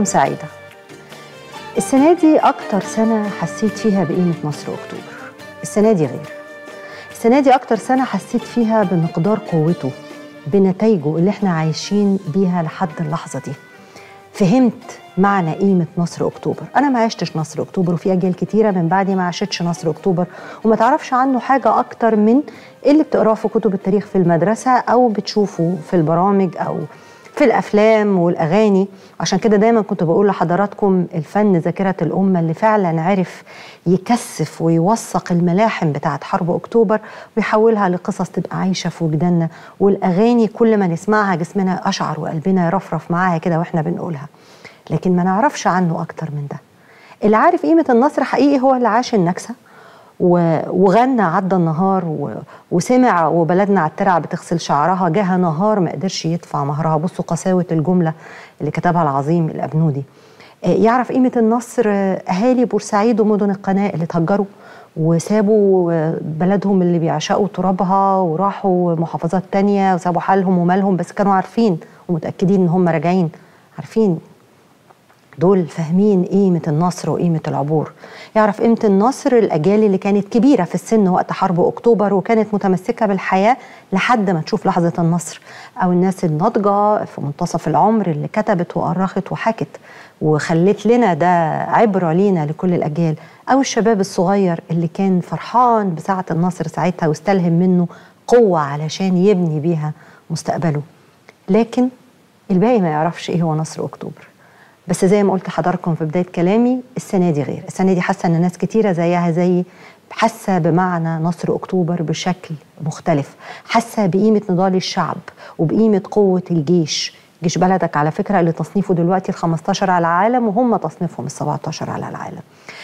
صباحكم سعيدة السنة دي أكتر سنة حسيت فيها بقيمة مصر أكتوبر السنة دي غير السنة دي أكتر سنة حسيت فيها بمقدار قوته بنتائجه اللي احنا عايشين بيها لحد اللحظة دي فهمت معنى قيمة نصر أكتوبر أنا ما عشتش نصر أكتوبر وفي أجيال كتيرة من بعدي ما عاشتش نصر أكتوبر وما تعرفش عنه حاجة أكتر من اللي بتقراه في كتب التاريخ في المدرسة أو بتشوفه في البرامج أو في الافلام والاغاني عشان كده دايما كنت بقول لحضراتكم الفن ذاكره الامه اللي فعلا عرف يكثف ويوثق الملاحم بتاعه حرب اكتوبر ويحولها لقصص تبقى عايشه في وجداننا والاغاني كل ما نسمعها جسمنا اشعر وقلبنا يرفرف معاها كده واحنا بنقولها لكن ما نعرفش عنه اكتر من ده اللي عارف قيمه النصر حقيقي هو اللي عاش النكسه وغنى عدى النهار وسمع وبلدنا على الترع بتغسل شعرها جه نهار ما قدرش يدفع مهرها بصوا قساوة الجملة اللي كتبها العظيم الأبنودي يعرف قيمة النصر أهالي بورسعيد ومدن القناة اللي تهجروا وسابوا بلدهم اللي بيعشقوا ترابها وراحوا محافظات تانية وسابوا حالهم ومالهم بس كانوا عارفين ومتأكدين إن هم راجعين عارفين دول فاهمين قيمة النصر وقيمة العبور يعرف قيمة النصر الأجيال اللي كانت كبيرة في السن وقت حرب أكتوبر وكانت متمسكة بالحياة لحد ما تشوف لحظة النصر أو الناس الناضجة في منتصف العمر اللي كتبت وأرخت وحكت وخلت لنا ده عبرة لينا لكل الأجيال أو الشباب الصغير اللي كان فرحان بساعة النصر ساعتها واستلهم منه قوة علشان يبني بيها مستقبله لكن الباقي ما يعرفش إيه هو نصر أكتوبر بس زي ما قلت لحضراتكم في بدايه كلامي السنه دي غير السنه دي حاسه ان ناس كتيره زيها زي حاسه بمعنى نصر اكتوبر بشكل مختلف حاسه بقيمه نضال الشعب وبقيمه قوه الجيش جيش بلدك على فكره اللي تصنيفه دلوقتي ال 15 على العالم وهم تصنيفهم ال 17 على العالم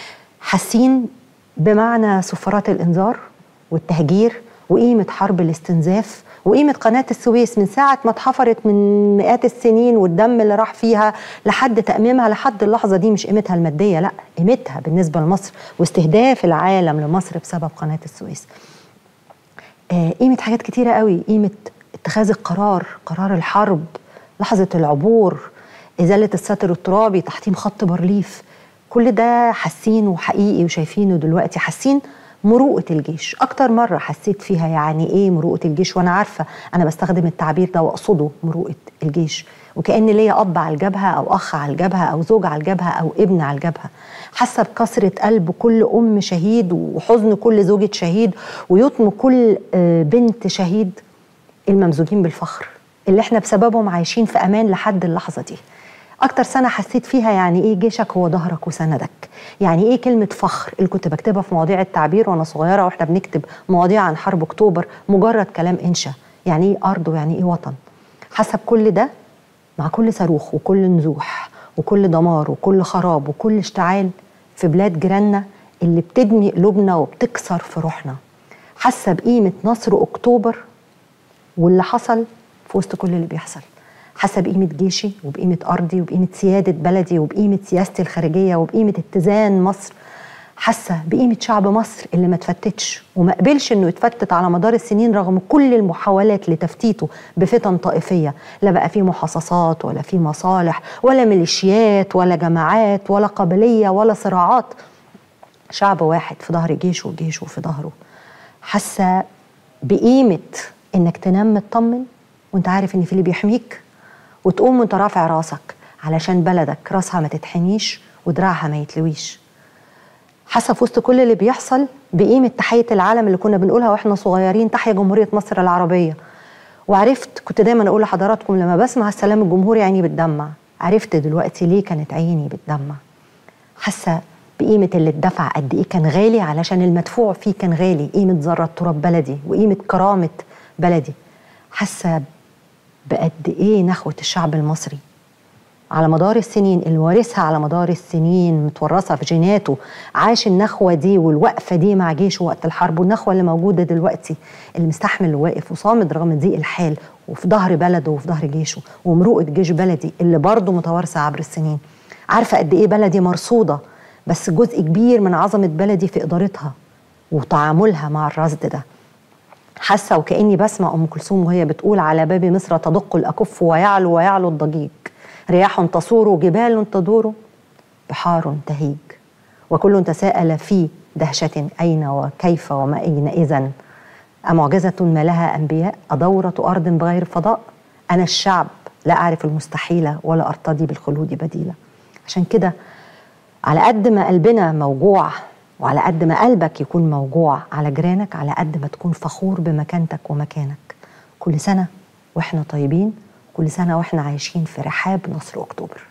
حاسين بمعنى سفارات الانذار والتهجير وقيمه حرب الاستنزاف وقيمة قناة السويس من ساعة ما اتحفرت من مئات السنين والدم اللي راح فيها لحد تأميمها لحد اللحظة دي مش قيمتها المادية لا قيمتها بالنسبة لمصر واستهداف العالم لمصر بسبب قناة السويس آه قيمة حاجات كتيرة قوي قيمة اتخاذ القرار قرار الحرب لحظة العبور إزالة الستر الترابي تحطيم خط بارليف كل ده حاسين وحقيقي وشايفينه دلوقتي حاسين مروءة الجيش أكتر مرة حسيت فيها يعني إيه مروءة الجيش وأنا عارفة أنا بستخدم التعبير ده وأقصده مروءة الجيش وكأن ليا أب على الجبهة أو أخ على الجبهة أو زوج على الجبهة أو ابن على الجبهة حاسة بكسرة قلب كل أم شهيد وحزن كل زوجة شهيد ويتم كل بنت شهيد الممزوجين بالفخر اللي احنا بسببهم عايشين في أمان لحد اللحظة دي أكتر سنة حسيت فيها يعني إيه جيشك هو ظهرك وسندك يعني إيه كلمة فخر اللي كنت بكتبها في مواضيع التعبير وأنا صغيرة وإحنا بنكتب مواضيع عن حرب أكتوبر مجرد كلام إنشا يعني إيه أرض ويعني إيه وطن حسب كل ده مع كل صاروخ وكل نزوح وكل دمار وكل خراب وكل اشتعال في بلاد جيراننا اللي بتدمي قلوبنا وبتكسر في روحنا حاسة بقيمة نصر أكتوبر واللي حصل في وسط كل اللي بيحصل حاسه بقيمه جيشي وبقيمه ارضي وبقيمه سياده بلدي وبقيمه سياستي الخارجيه وبقيمه اتزان مصر حاسه بقيمه شعب مصر اللي ما تفتتش وما قبلش انه يتفتت على مدار السنين رغم كل المحاولات لتفتيته بفتن طائفيه لا بقى في محاصصات ولا في مصالح ولا ميليشيات ولا جماعات ولا قبليه ولا صراعات شعب واحد في ظهر جيشه وجيشه في ظهره حاسه بقيمه انك تنام مطمن وانت عارف ان في اللي بيحميك وتقوم وانت رافع راسك علشان بلدك راسها ما تتحميش ودراعها ما يتلويش حاسه في وسط كل اللي بيحصل بقيمه تحيه العالم اللي كنا بنقولها واحنا صغيرين تحيا جمهوريه مصر العربيه وعرفت كنت دايما اقول لحضراتكم لما بسمع السلام الجمهوري عيني بتدمع عرفت دلوقتي ليه كانت عيني بتدمع حاسه بقيمة اللي اتدفع قد إيه كان غالي علشان المدفوع فيه كان غالي قيمة ذرة تراب بلدي وقيمة كرامة بلدي حاسة بقد ايه نخوه الشعب المصري على مدار السنين اللي وارثها على مدار السنين متورثه في جيناته عاش النخوه دي والوقفه دي مع جيشه وقت الحرب والنخوه اللي موجوده دلوقتي اللي مستحمل وواقف وصامد رغم ضيق الحال وفي ظهر بلده وفي ظهر جيشه ومروءه جيش بلدي اللي برضه متوارثه عبر السنين عارفه قد ايه بلدي مرصوده بس جزء كبير من عظمه بلدي في ادارتها وتعاملها مع الرصد ده حاسه وكاني بسمع ام كلثوم وهي بتقول على باب مصر تدق الاكف ويعلو ويعلو الضجيج رياح تصور جبال تدور بحار تهيج وكل تساءل في دهشة أين وكيف وما أين إذن أمعجزة ما لها أنبياء أدورة أرض بغير فضاء أنا الشعب لا أعرف المستحيل ولا أرتضي بالخلود بديلا عشان كده على قد ما قلبنا موجوع وعلى قد ما قلبك يكون موجوع على جيرانك على قد ما تكون فخور بمكانتك ومكانك كل سنة وإحنا طيبين كل سنة وإحنا عايشين في رحاب نصر أكتوبر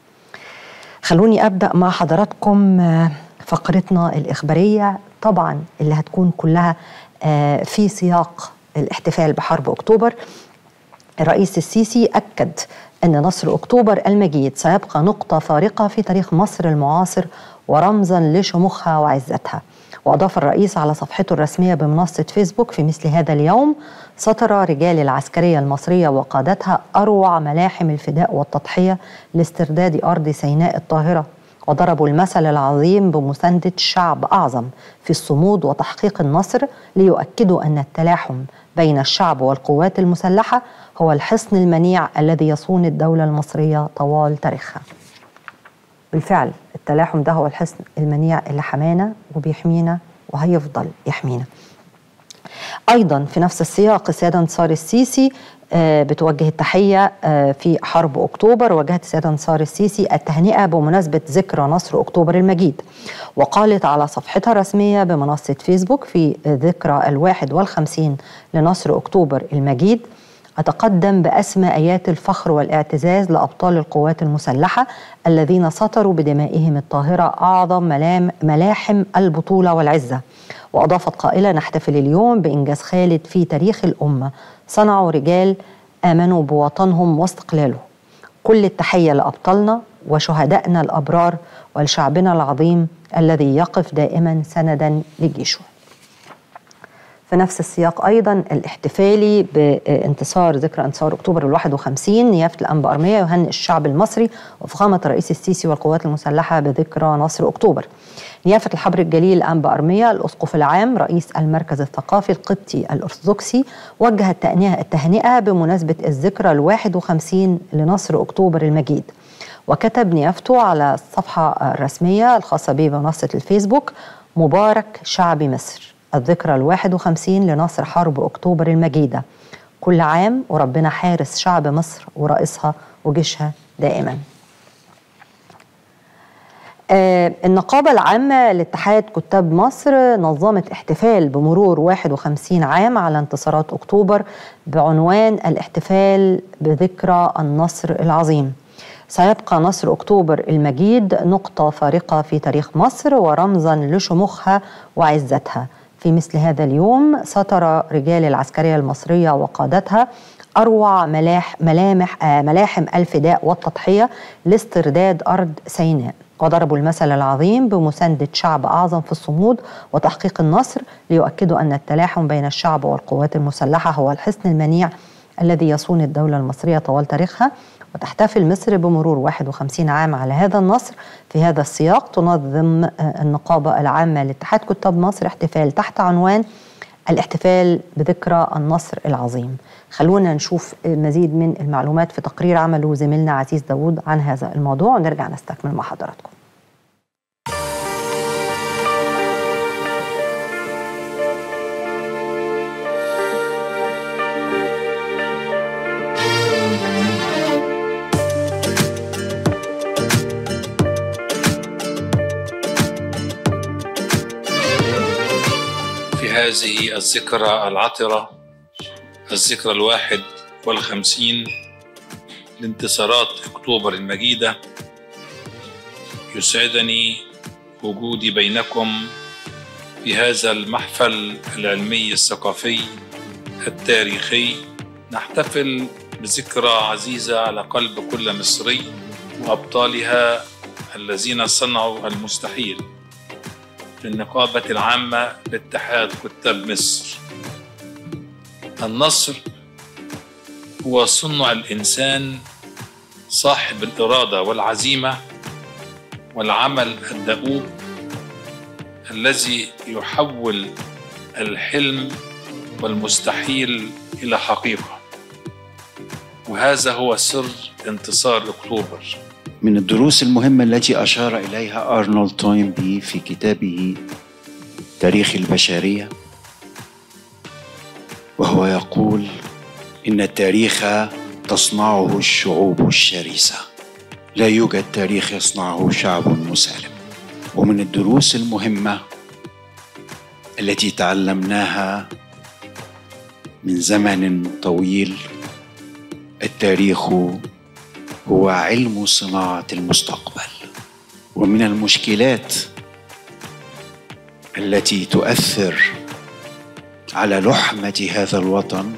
خلوني أبدأ مع حضراتكم فقرتنا الإخبارية طبعا اللي هتكون كلها في سياق الاحتفال بحرب أكتوبر الرئيس السيسي أكد أن نصر أكتوبر المجيد سيبقى نقطة فارقة في تاريخ مصر المعاصر ورمزا لشموخها وعزتها وأضاف الرئيس على صفحته الرسمية بمنصة فيسبوك في مثل هذا اليوم سطر رجال العسكرية المصرية وقادتها أروع ملاحم الفداء والتضحية لاسترداد أرض سيناء الطاهرة وضربوا المثل العظيم بمساندة شعب أعظم في الصمود وتحقيق النصر ليؤكدوا أن التلاحم بين الشعب والقوات المسلحة هو الحصن المنيع الذي يصون الدولة المصرية طوال تاريخها بالفعل التلاحم ده هو الحصن المنيع اللي حمانا وبيحمينا وهيفضل يحمينا ايضا في نفس السياق السياده انتصار السيسي بتوجه التحيه في حرب اكتوبر وجهت السياده انتصار السيسي التهنئه بمناسبه ذكرى نصر اكتوبر المجيد وقالت على صفحتها الرسميه بمنصه فيسبوك في ذكرى الواحد والخمسين لنصر اكتوبر المجيد أتقدم بأسمى آيات الفخر والاعتزاز لأبطال القوات المسلحة الذين سطروا بدمائهم الطاهرة أعظم ملام ملاحم البطولة والعزة وأضافت قائلة نحتفل اليوم بإنجاز خالد في تاريخ الأمة صنعوا رجال آمنوا بوطنهم واستقلاله كل التحية لأبطالنا وشهدائنا الأبرار ولشعبنا العظيم الذي يقف دائما سندا لجيشه في نفس السياق ايضا الاحتفالي بانتصار ذكرى انتصار اكتوبر ال 51 نيافه الانبا ارميه يهنئ الشعب المصري وفخامه الرئيس السيسي والقوات المسلحه بذكرى نصر اكتوبر. نيافه الحبر الجليل انبا ارميه الاسقف العام رئيس المركز الثقافي القبطي الارثوذكسي وجه التهنئه بمناسبه الذكرى ال 51 لنصر اكتوبر المجيد. وكتب نيافته على الصفحه الرسميه الخاصه به بمنصه الفيسبوك مبارك شعب مصر الذكرى الواحد وخمسين لنصر حرب أكتوبر المجيدة كل عام وربنا حارس شعب مصر ورئيسها وجيشها دائما آه النقابة العامة لاتحاد كتاب مصر نظمت احتفال بمرور 51 عام على انتصارات أكتوبر بعنوان الاحتفال بذكرى النصر العظيم سيبقى نصر أكتوبر المجيد نقطة فارقة في تاريخ مصر ورمزا لشموخها وعزتها في مثل هذا اليوم سطر رجال العسكرية المصرية وقادتها أروع ملاح ملامح آه ملاحم الفداء والتضحية لاسترداد أرض سيناء وضربوا المثل العظيم بمساندة شعب أعظم في الصمود وتحقيق النصر ليؤكدوا أن التلاحم بين الشعب والقوات المسلحة هو الحصن المنيع الذي يصون الدولة المصرية طوال تاريخها وتحتفل مصر بمرور 51 عام على هذا النصر في هذا السياق تنظم النقابة العامة لاتحاد كتاب مصر احتفال تحت عنوان الاحتفال بذكرى النصر العظيم خلونا نشوف مزيد من المعلومات في تقرير عمله زميلنا عزيز داوود عن هذا الموضوع ونرجع نستكمل مع حضراتكم هذه الذكرى العطرة الذكرى الواحد والخمسين لانتصارات أكتوبر المجيدة يسعدني وجودي بينكم في هذا المحفل العلمي الثقافي التاريخي نحتفل بذكرى عزيزة على قلب كل مصري وأبطالها الذين صنعوا المستحيل للنقابة العامة لاتحاد كتاب مصر النصر هو صنع الإنسان صاحب الإرادة والعزيمة والعمل الدؤوب الذي يحول الحلم والمستحيل إلى حقيقة وهذا هو سر انتصار أكتوبر من الدروس المهمة التي أشار إليها أرنولد توينبي في كتابه تاريخ البشرية وهو يقول إن التاريخ تصنعه الشعوب الشرسة لا يوجد تاريخ يصنعه شعب مسالم ومن الدروس المهمة التي تعلمناها من زمن طويل التاريخ هو علم صناعه المستقبل ومن المشكلات التي تؤثر على لحمه هذا الوطن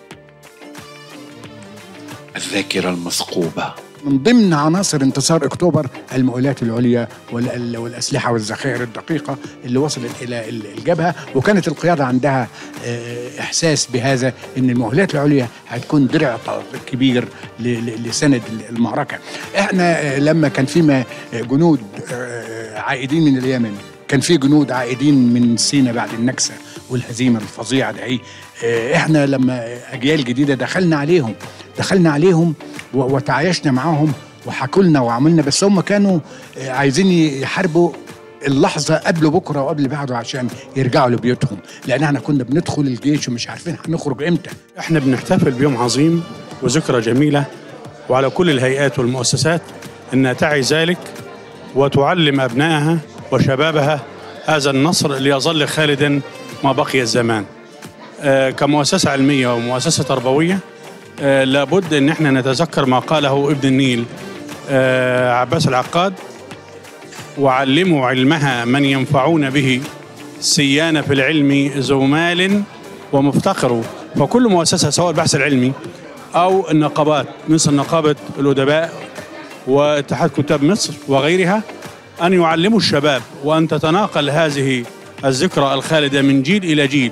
الذاكره المثقوبه من ضمن عناصر انتصار اكتوبر المؤلات العليا والاسلحه والذخائر الدقيقه اللي وصلت الى الجبهه وكانت القياده عندها آه، احساس بهذا ان المؤلات العليا هتكون درع كبير لسند المعركه. احنا آه، لما كان في جنود آه، عائدين من اليمن كان في جنود عائدين من سينا بعد النكسه والهزيمه الفظيعه دي احنا لما اجيال جديده دخلنا عليهم دخلنا عليهم وتعايشنا معاهم وحكوا لنا وعملنا بس هم كانوا آه، عايزين يحاربوا اللحظة قبل بكرة وقبل بعده عشان يرجعوا لبيوتهم لأن احنا كنا بندخل الجيش ومش عارفين هنخرج إمتى احنا بنحتفل بيوم عظيم وذكرى جميلة وعلى كل الهيئات والمؤسسات أنها تعي ذلك وتعلم أبنائها وشبابها هذا النصر ليظل خالدا ما بقي الزمان آه كمؤسسة علمية ومؤسسة تربوية آه لابد ان احنا نتذكر ما قاله ابن النيل آه عباس العقاد وعلموا علمها من ينفعون به سيان في العلم ذو مال ومفتقر فكل مؤسسه سواء البحث العلمي او النقابات مثل نقابه الادباء واتحاد كتاب مصر وغيرها ان يعلموا الشباب وان تتناقل هذه الذكرى الخالده من جيل الى جيل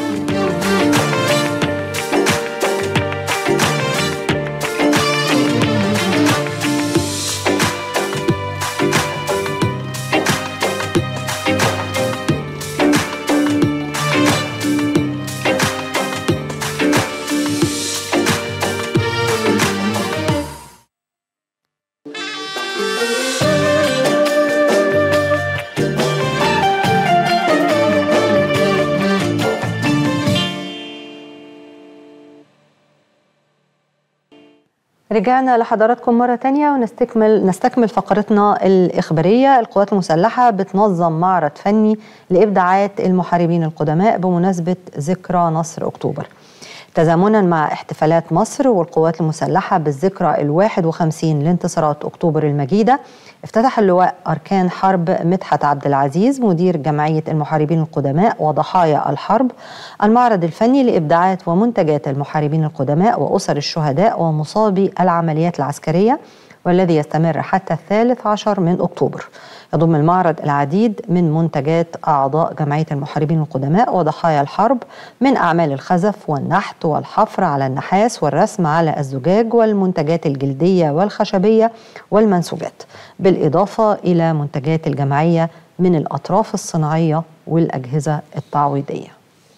رجعنا لحضراتكم مرة تانية ونستكمل نستكمل فقرتنا الإخبارية القوات المسلحة بتنظم معرض فني لإبداعات المحاربين القدماء بمناسبة ذكرى نصر أكتوبر تزامنا مع احتفالات مصر والقوات المسلحة بالذكرى الواحد وخمسين لانتصارات أكتوبر المجيدة افتتح اللواء أركان حرب مدحت عبد العزيز مدير جمعية المحاربين القدماء وضحايا الحرب المعرض الفني لإبداعات ومنتجات المحاربين القدماء وأسر الشهداء ومصابي العمليات العسكرية والذي يستمر حتى الثالث عشر من أكتوبر يضم المعرض العديد من منتجات أعضاء جمعية المحاربين القدماء وضحايا الحرب من أعمال الخزف والنحت والحفر على النحاس والرسم على الزجاج والمنتجات الجلدية والخشبية والمنسوجات بالإضافة إلى منتجات الجمعية من الأطراف الصناعية والأجهزة التعويضية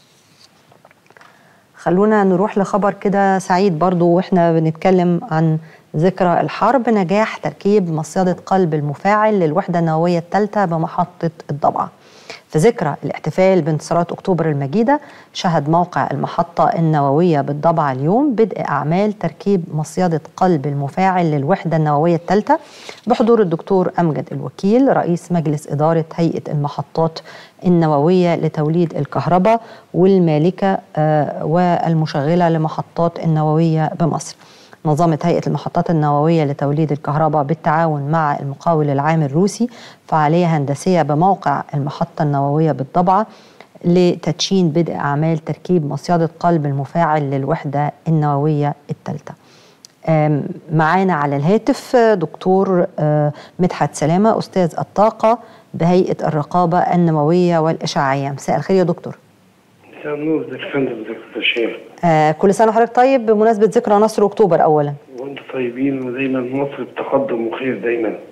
خلونا نروح لخبر كده سعيد برضو واحنا بنتكلم عن ذكرى الحرب نجاح تركيب مصيدة قلب المفاعل للوحدة النووية الثالثة بمحطة الضبعة في ذكرى الاحتفال بانتصارات أكتوبر المجيدة شهد موقع المحطة النووية بالضبعة اليوم بدء أعمال تركيب مصيدة قلب المفاعل للوحدة النووية الثالثة بحضور الدكتور أمجد الوكيل رئيس مجلس إدارة هيئة المحطات النووية لتوليد الكهرباء والمالكة آه، والمشغلة لمحطات النووية بمصر نظمت هيئة المحطات النووية لتوليد الكهرباء بالتعاون مع المقاول العام الروسي فعالية هندسية بموقع المحطة النووية بالضبعة لتدشين بدء أعمال تركيب مصيدة قلب المفاعل للوحدة النووية الثالثة معانا على الهاتف دكتور آه، مدحت سلامة أستاذ الطاقة بهيئة الرقابة النووية والإشعاعية مساء الخير يا دكتور مساء النور ازيك يا فندم ازيك يا شيخ آه كل سنه وحضرتك طيب بمناسبه ذكرى نصر اكتوبر اولا وانتم طيبين ودايما مصر بتقدم وخير دايما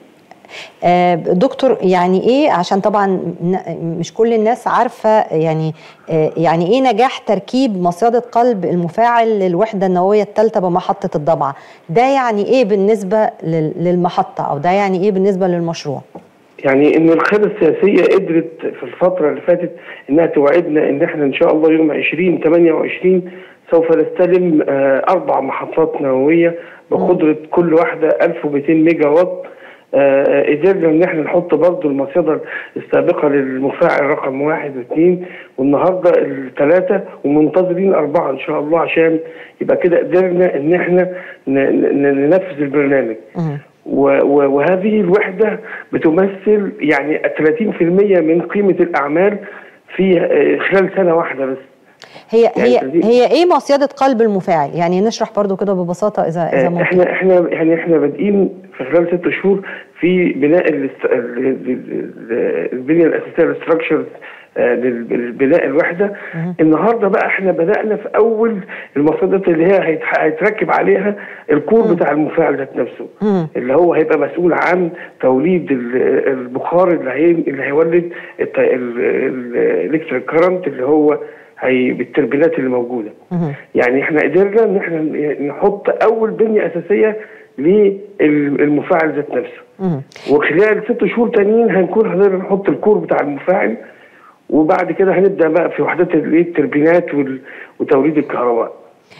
آه، دكتور يعني ايه عشان طبعا ن- مش كل الناس عارفه يعني آه، يعني ايه نجاح تركيب مصيده قلب المفاعل للوحده النوويه الثالثه بمحطه الضبعه ده يعني ايه بالنسبه لل- للمحطه او ده يعني ايه بالنسبه للمشروع يعني ان القياده السياسيه قدرت في الفتره اللي فاتت انها توعدنا ان احنا ان شاء الله يوم 20 28 سوف نستلم آه، اربع محطات نوويه بقدره كل واحده 1200 ميجا وات آه، قدرنا ان احنا نحط برضه المصيده السابقه للمفاعل رقم واحد واثنين والنهارده الثلاثه ومنتظرين اربعه ان شاء الله عشان يبقى كده قدرنا ان احنا ن- ن- ننفذ البرنامج. مم. و- و- وهذه الوحدة بتمثل يعني 30% من قيمة الأعمال في آه، خلال سنة واحدة بس هي هي يعني دي- هي ايه مصيده قلب المفاعل يعني نشرح برضو كده ببساطه اذا اذا آه، ممكن احنا احنا يعني احنا بادئين في خلال ست شهور في بناء الاست- ال- ال- ال- البنيه الاساسيه الاستراكشرز لبناء الوحده النهارده بقى احنا بدانا في اول المصادات اللي هي هيتح- هيتركب عليها الكور بتاع المفاعل ذات نفسه مم. اللي هو هيبقى مسؤول عن توليد ال- البخار اللي هي اللي هيولد الالكتريك كرنت اللي هو هي بالتربينات اللي موجوده مهم. يعني احنا قدرنا ان احنا نحط اول بنيه اساسيه للمفاعل ذات نفسه مهم. وخلال ست شهور تانيين هنكون هنقدر نحط الكور بتاع المفاعل وبعد كده هنبدا بقى في وحدات الايه التربينات وال- وتوليد الكهرباء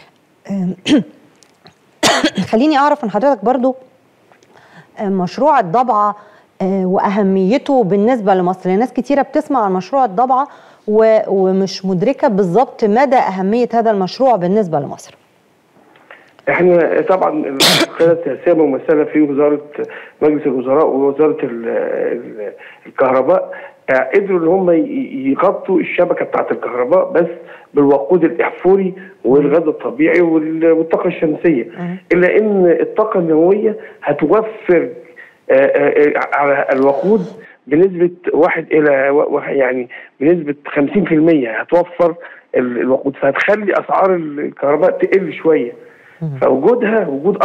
خليني اعرف من حضرتك برضو آه، مشروع الضبعه آه، واهميته بالنسبه لمصر ناس كتيره بتسمع عن مشروع الضبعه و- ومش مدركه بالظبط مدى اهميه هذا المشروع بالنسبه لمصر احنا طبعا القياده السياسيه ممثله في وزاره مجلس الوزراء ووزاره ال- ال- الكهرباء اه، قدروا ان هم ي- يغطوا الشبكه بتاعه الكهرباء بس بالوقود الاحفوري والغاز الطبيعي وال- والطاقه الشمسيه الا ان الطاقه النوويه هتوفر اه، اه، اه، على الوقود بنسبه واحد الى و- و- يعني بنسبه 50% هتوفر ال- الوقود فهتخلي اسعار الكهرباء تقل شويه فوجودها وجود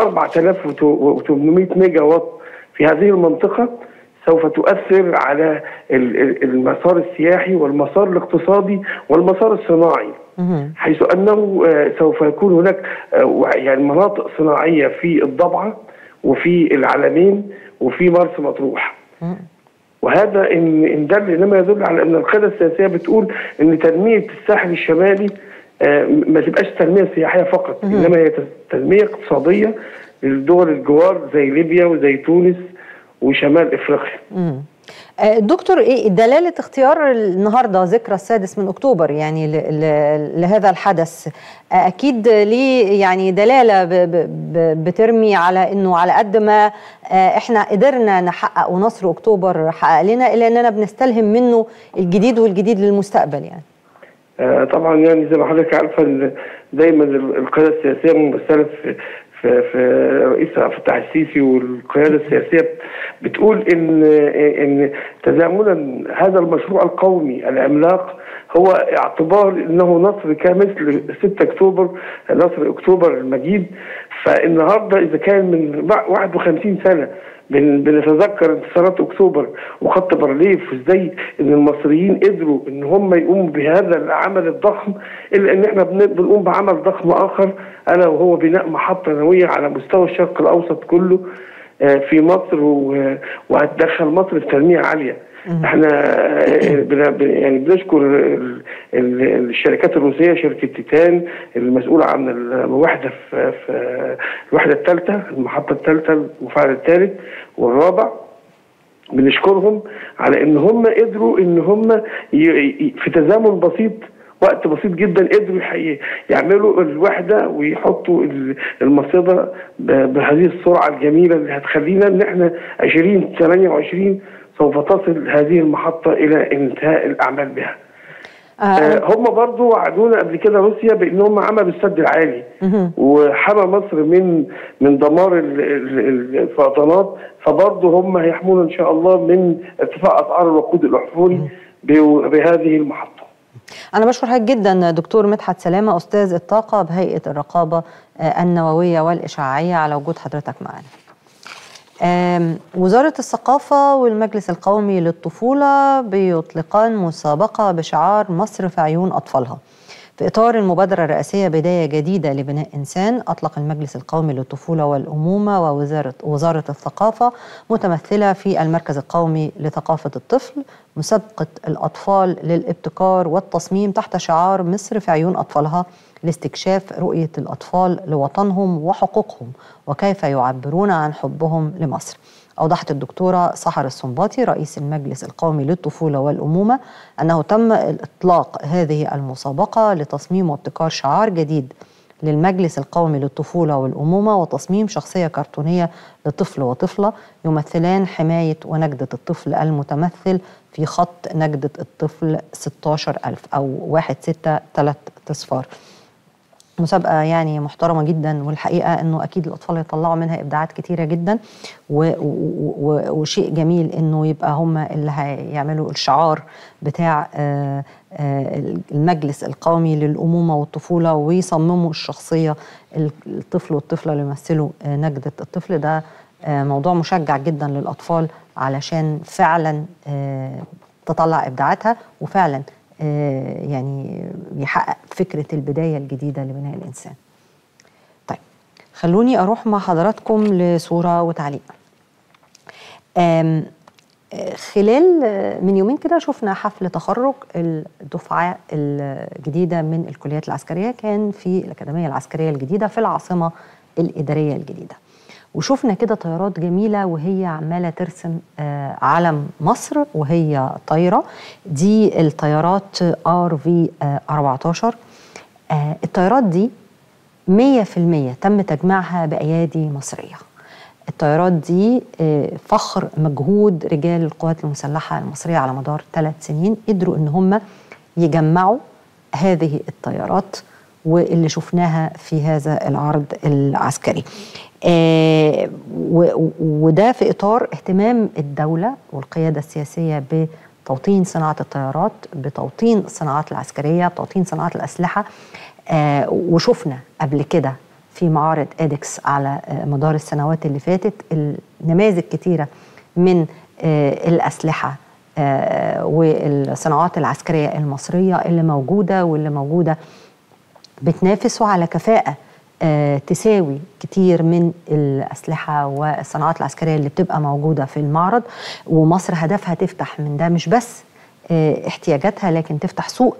4800 ميجا وات في هذه المنطقة سوف تؤثر على ال- ال- المسار السياحي والمسار الاقتصادي والمسار الصناعي مهم. حيث أنه آه، سوف يكون هناك آه، وع- يعني مناطق صناعية في الضبعة وفي العلمين وفي مرسى مطروح وهذا ان ان دل انما يدل على ان القياده السياسيه بتقول ان تنميه الساحل الشمالي آه، ما تبقاش تنميه سياحيه فقط انما هي تنميه اقتصاديه للدول الجوار زي ليبيا وزي تونس وشمال افريقيا. مم. آه، دكتور ايه دلاله اختيار النهارده ذكرى السادس من اكتوبر يعني ل- ل- لهذا الحدث آه، اكيد ليه يعني دلاله ب- ب- ب- بترمي على انه على قد ما آه، احنا قدرنا نحقق ونصر اكتوبر حقق لنا الا اننا بنستلهم منه الجديد والجديد للمستقبل يعني آه، طبعا يعني زي ما حضرتك عارفه ان دايما ال- القياده السياسيه ممثله في في في رئيس عبد الفتاح السيسي والقياده السياسيه بتقول ان ان تزامنا هذا المشروع القومي العملاق هو اعتبار انه نصر كمثل 6 اكتوبر نصر اكتوبر المجيد فالنهارده اذا كان من 51 سنه بن- بنتذكر انتصارات اكتوبر وخط بارليف وازاي ان المصريين قدروا ان هم يقوموا بهذا العمل الضخم الا ان احنا بن- بنقوم بعمل ضخم اخر الا وهو بناء محطه نوويه على مستوى الشرق الاوسط كله آه، في مصر و- وهتدخل مصر في تنميه عاليه. احنا آه، بن- بن- يعني بنشكر ال- ال- الشركات الروسيه شركه تيتان المسؤوله عن الوحده في في الوحده الثالثه المحطه الثالثه المفاعل الثالث والرابع بنشكرهم على ان هم قدروا ان هم ي- ي- في تزامن بسيط وقت بسيط جدا قدروا يحقق- يعملوا الوحده ويحطوا ال- المصيده ب- بهذه السرعه الجميله اللي هتخلينا ان احنا 2028 سوف تصل هذه المحطه الى انتهاء الاعمال بها. آه، آه، هم برضو وعدونا قبل كده روسيا بان هم عملوا السد العالي وحمى مصر من من دمار ال- ال- الفيضانات فبرضو هم هيحمونا ان شاء الله من ارتفاع اسعار الوقود الاحفوري ب- بهذه المحطه. أنا بشكر حضرتك جدا دكتور مدحت سلامة أستاذ الطاقة بهيئة الرقابة آه، النووية والإشعاعية على وجود حضرتك معنا. آم، وزارة الثقافة والمجلس القومي للطفولة بيطلقان مسابقة بشعار مصر في عيون أطفالها في إطار المبادرة الرئاسية بداية جديدة لبناء إنسان أطلق المجلس القومي للطفولة والأمومة ووزارة وزارة الثقافة متمثلة في المركز القومي لثقافة الطفل مسابقة الأطفال للابتكار والتصميم تحت شعار مصر في عيون أطفالها لاستكشاف رؤية الأطفال لوطنهم وحقوقهم وكيف يعبرون عن حبهم لمصر أوضحت الدكتورة سحر السنباطي رئيس المجلس القومي للطفولة والأمومة أنه تم إطلاق هذه المسابقة لتصميم وابتكار شعار جديد للمجلس القومي للطفولة والأمومة وتصميم شخصية كرتونية لطفل وطفلة يمثلان حماية ونجدة الطفل المتمثل في خط نجدة الطفل 16000 أو 163 صفار مسابقة يعني محترمة جدا والحقيقة انه اكيد الاطفال يطلعوا منها ابداعات كتيرة جدا و و و وشيء جميل انه يبقى هم اللي هيعملوا الشعار بتاع آه، آه، المجلس القومي للأمومة والطفولة ويصمموا الشخصية الطفل والطفلة اللي يمثلوا آه، نجدة الطفل ده آه، موضوع مشجع جدا للأطفال علشان فعلا آه، تطلع إبداعاتها وفعلا آه، يعني يحقق فكرة البداية الجديدة لبناء الإنسان طيب خلوني أروح مع حضراتكم لصورة وتعليق آم، آه، خلال آه، من يومين كده شفنا حفل تخرج الدفعة الجديدة من الكليات العسكرية كان في الأكاديمية العسكرية الجديدة في العاصمة الإدارية الجديدة وشفنا كده طيارات جميلة وهي عمالة ترسم آه، علم مصر وهي طايرة دي الطيارات ار في 14 آه، الطيارات دي 100% تم تجميعها بأيادي مصرية الطيارات دي آه، فخر مجهود رجال القوات المسلحة المصرية على مدار ثلاث سنين قدروا ان هم يجمعوا هذه الطيارات واللي شفناها في هذا العرض العسكري آه، و- وده في إطار اهتمام الدولة والقيادة السياسية بتوطين صناعة الطيارات بتوطين الصناعات العسكرية بتوطين صناعة الأسلحة آه، وشفنا قبل كده في معارض ادكس على آه، مدار السنوات اللي فاتت النماذج كتيرة من آه، الأسلحة آه، والصناعات العسكرية المصرية اللي موجودة واللي موجودة بتنافس على كفاءة آه، تساوي كتير من الأسلحة والصناعات العسكرية اللي بتبقى موجودة في المعرض ومصر هدفها تفتح من ده مش بس آه، احتياجاتها لكن تفتح سوق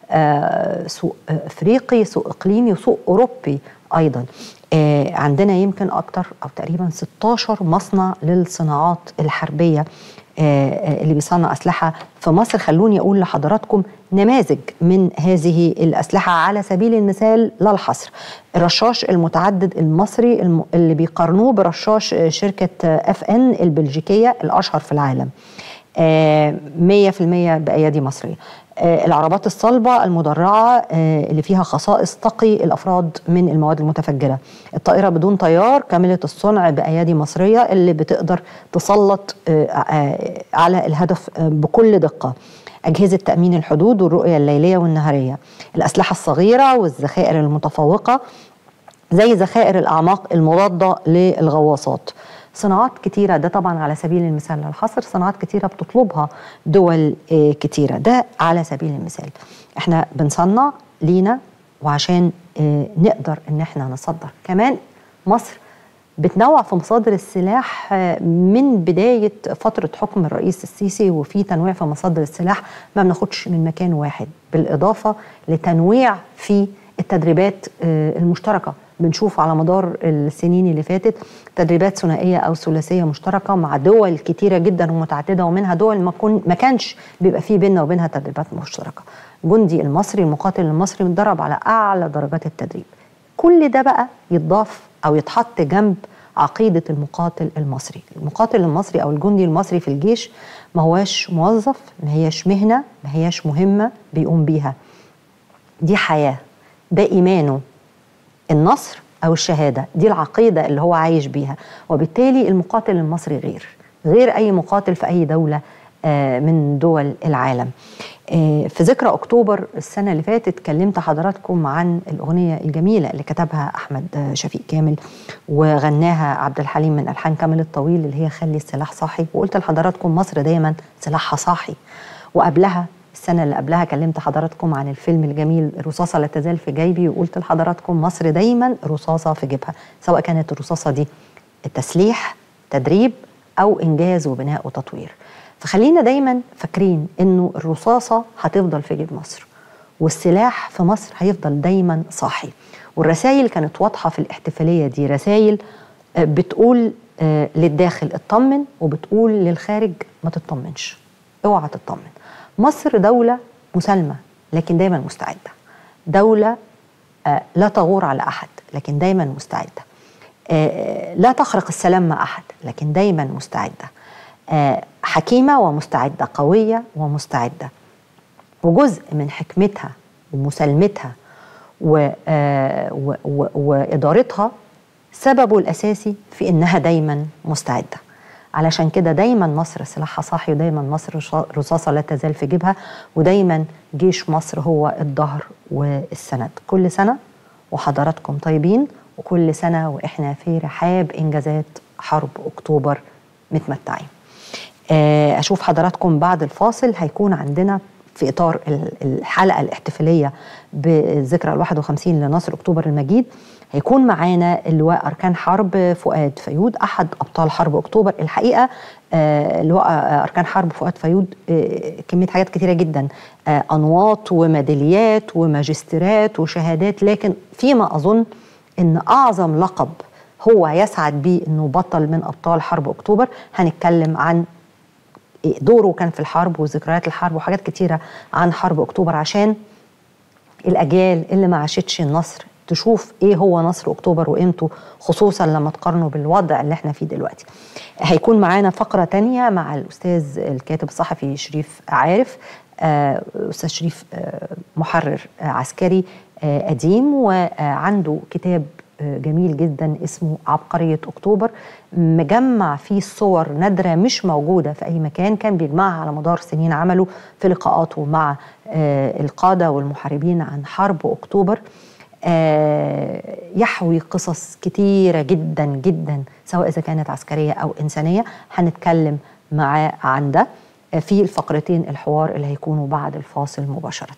آه، سوق آه، افريقي سوق اقليمي وسوق اوروبي ايضا آه، عندنا يمكن اكتر او تقريبا 16 مصنع للصناعات الحربيه آه، آه، اللي بيصنع اسلحه في مصر خلوني اقول لحضراتكم نماذج من هذه الاسلحه على سبيل المثال لا الحصر الرشاش المتعدد المصري الم- اللي بيقارنوه برشاش آه، شركه اف ان البلجيكيه الاشهر في العالم آه، 100% بأيادي مصرية آه، العربات الصلبة المدرعة آه، اللي فيها خصائص تقي الأفراد من المواد المتفجرة الطائرة بدون طيار كاملة الصنع بأيادي مصرية اللي بتقدر تسلط آه، آه، على الهدف آه، بكل دقة أجهزة تأمين الحدود والرؤية الليلية والنهارية الأسلحة الصغيرة والذخائر المتفوقة زي ذخائر الأعماق المضادة للغواصات صناعات كتيرة ده طبعا على سبيل المثال الحصر صناعات كتيرة بتطلبها دول آه، كتيرة ده على سبيل المثال احنا بنصنع لينا وعشان آه، نقدر ان احنا نصدر كمان مصر بتنوع في مصادر السلاح آه، من بداية فترة حكم الرئيس السيسي وفي تنويع في مصادر السلاح ما بناخدش من مكان واحد بالإضافة لتنويع في التدريبات آه، المشتركة بنشوف على مدار السنين اللي فاتت تدريبات ثنائية أو ثلاثية مشتركة مع دول كتيرة جدا ومتعددة ومنها دول ما, كن ما كانش بيبقى فيه بيننا وبينها تدريبات مشتركة جندي المصري المقاتل المصري متدرب على أعلى درجات التدريب كل ده بقى يتضاف أو يتحط جنب عقيدة المقاتل المصري المقاتل المصري أو الجندي المصري في الجيش ما هواش موظف ما هياش مهنة ما هياش مهمة بيقوم بيها دي حياة ده إيمانه النصر أو الشهادة دي العقيدة اللي هو عايش بيها وبالتالي المقاتل المصري غير غير أي مقاتل في أي دولة آه، من دول العالم آه، في ذكرى اكتوبر السنه اللي فاتت كلمت حضراتكم عن الاغنيه الجميله اللي كتبها احمد آه، شفيق كامل وغناها عبد الحليم من الحان كامل الطويل اللي هي خلي السلاح صاحي وقلت لحضراتكم مصر دايما سلاحها صاحي وقبلها السنه اللي قبلها كلمت حضراتكم عن الفيلم الجميل رصاصه لا تزال في جيبي وقلت لحضراتكم مصر دايما رصاصه في جيبها سواء كانت الرصاصه دي التسليح تدريب او انجاز وبناء وتطوير فخلينا دايما فاكرين انه الرصاصه هتفضل في جيب مصر والسلاح في مصر هيفضل دايما صاحي والرسائل كانت واضحه في الاحتفاليه دي رسائل آه، بتقول آه، للداخل اطمن وبتقول للخارج ما تطمنش اوعى تطمن مصر دوله مسالمه لكن دايما مستعده دوله آه، لا تغور على احد لكن دايما مستعده آه، لا تخرق السلام مع احد لكن دايما مستعده آه، حكيمه ومستعده قويه ومستعده وجزء من حكمتها ومسالمتها و- آه، و- و- وادارتها سببه الاساسي في انها دايما مستعده علشان كده دايما مصر سلاحها صاحي ودايما مصر رشا- رصاصه لا تزال في جيبها ودايما جيش مصر هو الظهر والسند كل سنه وحضراتكم طيبين وكل سنه واحنا في رحاب انجازات حرب اكتوبر متمتعين آه، اشوف حضراتكم بعد الفاصل هيكون عندنا في اطار ال- الحلقه الاحتفاليه بالذكرى ال 51 لنصر اكتوبر المجيد هيكون معانا اللواء اركان حرب فؤاد فيود احد ابطال حرب اكتوبر الحقيقه آه، اللواء آه، اركان حرب فؤاد فيود آه، كميه حاجات كتيره جدا آه، انواط وميداليات وماجستيرات وشهادات لكن فيما اظن ان اعظم لقب هو يسعد بيه انه بطل من ابطال حرب اكتوبر هنتكلم عن دوره كان في الحرب وذكريات الحرب وحاجات كتيره عن حرب اكتوبر عشان الاجيال اللي ما عاشتش النصر تشوف ايه هو نصر اكتوبر وقيمته خصوصا لما تقارنه بالوضع اللي احنا فيه دلوقتي. هيكون معانا فقره تانية مع الاستاذ الكاتب الصحفي شريف عارف آه، استاذ شريف آه، محرر آه، عسكري آه، قديم وعنده كتاب آه، جميل جدا اسمه عبقرية أكتوبر مجمع فيه صور نادرة مش موجودة في أي مكان كان بيجمعها على مدار سنين عمله في لقاءاته مع آه، القادة والمحاربين عن حرب أكتوبر آه، يحوي قصص كتيرة جدا جدا سواء إذا كانت عسكرية أو إنسانية هنتكلم معاه عن ده آه، في الفقرتين الحوار اللي هيكونوا بعد الفاصل مباشرة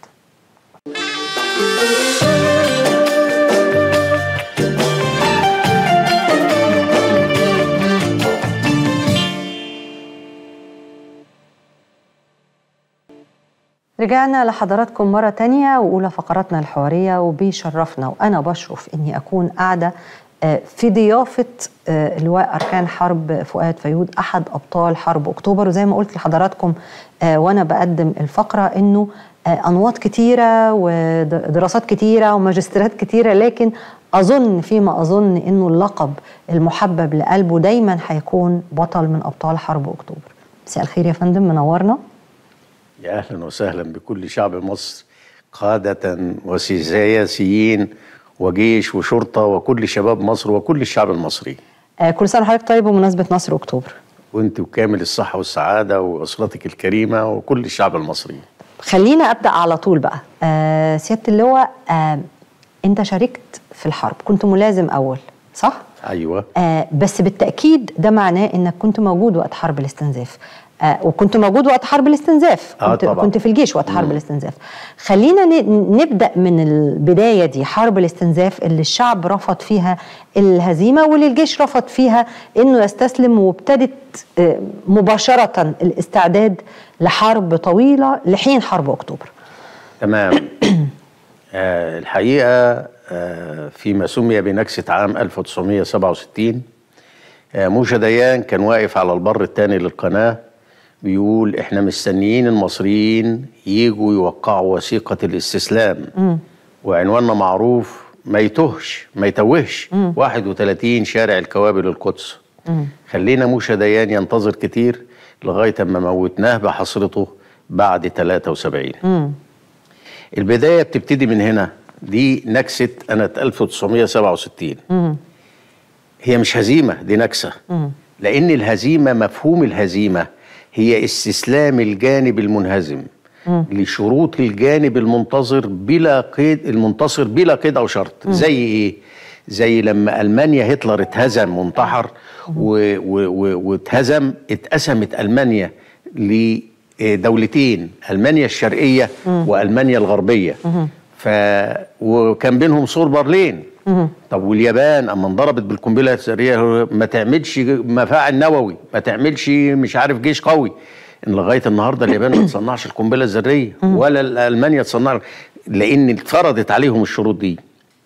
رجعنا لحضراتكم مرة تانية وأولى فقراتنا الحوارية وبيشرفنا وأنا بشرف إني أكون قاعدة آه، في ضيافة آه، اللواء أركان حرب فؤاد فيود أحد أبطال حرب أكتوبر وزي ما قلت لحضراتكم آه، وأنا بقدم الفقرة إنه آه، أنواط كتيرة ودراسات كتيرة وماجستيرات كتيرة لكن أظن فيما أظن إنه اللقب المحبب لقلبه دايما هيكون بطل من أبطال حرب أكتوبر مساء الخير يا فندم منورنا يا اهلا وسهلا بكل شعب مصر قادة وسياسيين وجيش وشرطة وكل شباب مصر وكل الشعب المصري آه، كل سنه وحضرتك طيب بمناسبه نصر اكتوبر وانت بكامل الصحة والسعادة وأسرتك الكريمة وكل الشعب المصري خلينا ابدا على طول بقى آه سياده اللواء آه انت شاركت في الحرب كنت ملازم اول صح أيوة آه بس بالتاكيد ده معناه انك كنت موجود وقت حرب الاستنزاف آه وكنت موجود وقت حرب الاستنزاف آه كنت طبعاً. كنت في الجيش وقت حرب الاستنزاف خلينا ن- نبدا من البدايه دي حرب الاستنزاف اللي الشعب رفض فيها الهزيمه واللي الجيش رفض فيها انه يستسلم وابتدت آه، مباشره الاستعداد لحرب طويله لحين حرب اكتوبر تمام آه الحقيقة آه فيما سمي بنكسة عام 1967 آه موشا ديان كان واقف على البر الثاني للقناة بيقول احنا مستنيين المصريين يجوا يوقعوا وثيقة الاستسلام وعنواننا معروف ما يتهش ما يتوهش 31 شارع الكوابل القدس خلينا موشا ديان ينتظر كتير لغاية ما موتناه بحصرته بعد 73 البداية بتبتدي من هنا دي نكسة سنة 1967 هي مش هزيمة دي نكسة لأن الهزيمة مفهوم الهزيمة هي استسلام الجانب المنهزم لشروط الجانب المنتظر بلا قيد المنتصر بلا قيد او شرط زي ايه زي لما المانيا هتلر اتهزم وانتحر و- و- و- واتهزم اتقسمت المانيا لدولتين المانيا الشرقيه والمانيا الغربيه ف وكان بينهم سور برلين طب واليابان اما انضربت بالقنبله الذريه ما تعملش مفاعل نووي ما تعملش مش عارف جيش قوي ان لغايه النهارده اليابان ما تصنعش القنبله الذريه ولا المانيا تصنع لان اتفرضت عليهم الشروط دي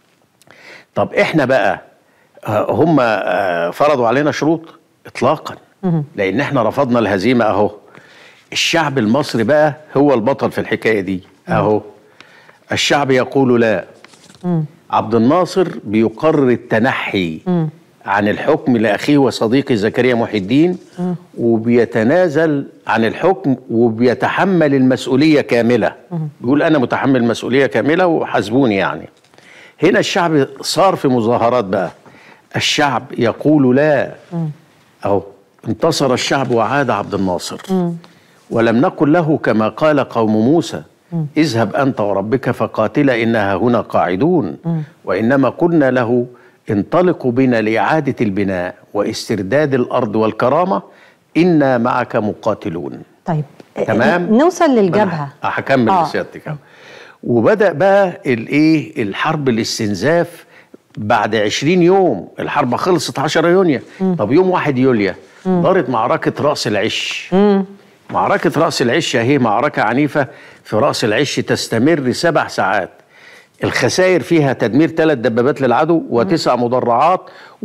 طب احنا بقى آه، هم آه، فرضوا علينا شروط اطلاقا لان احنا رفضنا الهزيمه اهو الشعب المصري بقى هو البطل في الحكايه دي اهو الشعب يقول لا عبد الناصر بيقرر التنحي عن الحكم لاخيه وصديقه زكريا محي الدين وبيتنازل عن الحكم وبيتحمل المسؤوليه كامله بيقول انا متحمل مسؤوليه كامله وحاسبوني يعني هنا الشعب صار في مظاهرات بقى الشعب يقول لا أو انتصر الشعب وعاد عبد الناصر ولم نقل له كما قال قوم موسى اذهب أنت وربك فقاتلا إنها هنا قاعدون وإنما قلنا له انطلقوا بنا لإعادة البناء واسترداد الأرض والكرامة إنا معك مقاتلون طيب تمام نوصل للجبهه أنا هكمل آه. آه. لسيادتك أهو. وبدا بقى الايه الحرب الاستنزاف بعد 20 يوم الحرب خلصت 10 يونيو طب يوم 1 يوليو دارت معركه راس العش معركه راس العش اهي معركه عنيفه في راس العش تستمر سبع ساعات الخسائر فيها تدمير ثلاث دبابات للعدو وتسع مدرعات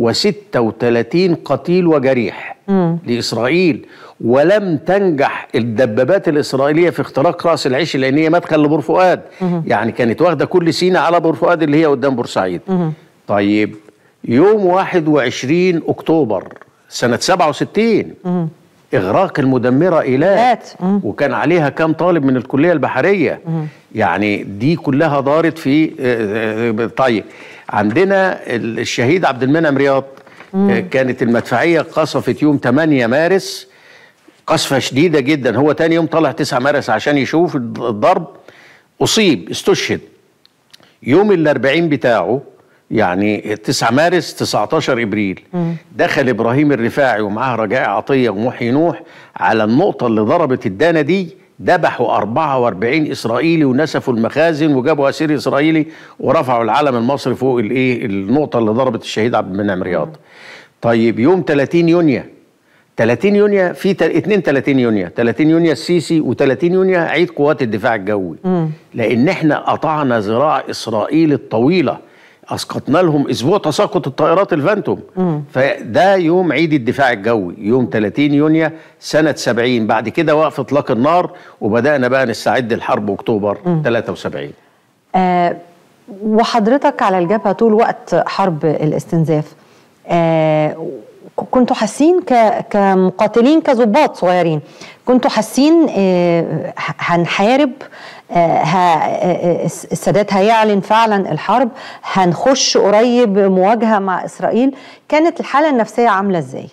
و36 قتيل وجريح لإسرائيل ولم تنجح الدبابات الإسرائيلية في اختراق رأس العيش لأن هي مدخل لبور فؤاد يعني كانت واخدة كل سينا على بور فؤاد اللي هي قدام بورسعيد طيب يوم 21 أكتوبر سنة 67 إغراق المدمرة إيلات إيلات. مم. وكان عليها كام طالب من الكلية البحرية يعني دي كلها دارت في آه، آه، طيب عندنا الشهيد عبد المنعم رياض آه، كانت المدفعية قصفت يوم 8 مارس قصفة شديدة جدا هو تاني يوم طلع 9 مارس عشان يشوف الضرب أصيب استشهد يوم الأربعين بتاعه يعني 9 مارس 19 ابريل دخل ابراهيم الرفاعي ومعاه رجاء عطيه ومحيي نوح على النقطه اللي ضربت الدانه دي ذبحوا 44 اسرائيلي ونسفوا المخازن وجابوا اسير اسرائيلي ورفعوا العلم المصري فوق الايه النقطه اللي ضربت الشهيد عبد المنعم رياض. طيب يوم 30 يونيو 30 يونيو في تل- 2 30 يونيو 30 يونيو السيسي و30 يونيو عيد قوات الدفاع الجوي لان احنا قطعنا ذراع اسرائيل الطويله اسقطنا لهم اسبوع تساقط الطائرات الفانتوم فده يوم عيد الدفاع الجوي يوم 30 يونيو سنه 70 بعد كده وقف اطلاق النار وبدانا بقى نستعد لحرب اكتوبر 73 آه وحضرتك على الجبهه طول وقت حرب الاستنزاف آه ك- كنتوا حاسين ك- كمقاتلين كظباط صغيرين كنتوا حاسين آه ه- هنحارب آه ه- آه، الس- السادات هيعلن فعلا الحرب هنخش قريب مواجهه مع اسرائيل كانت الحاله النفسيه عامله ازاي؟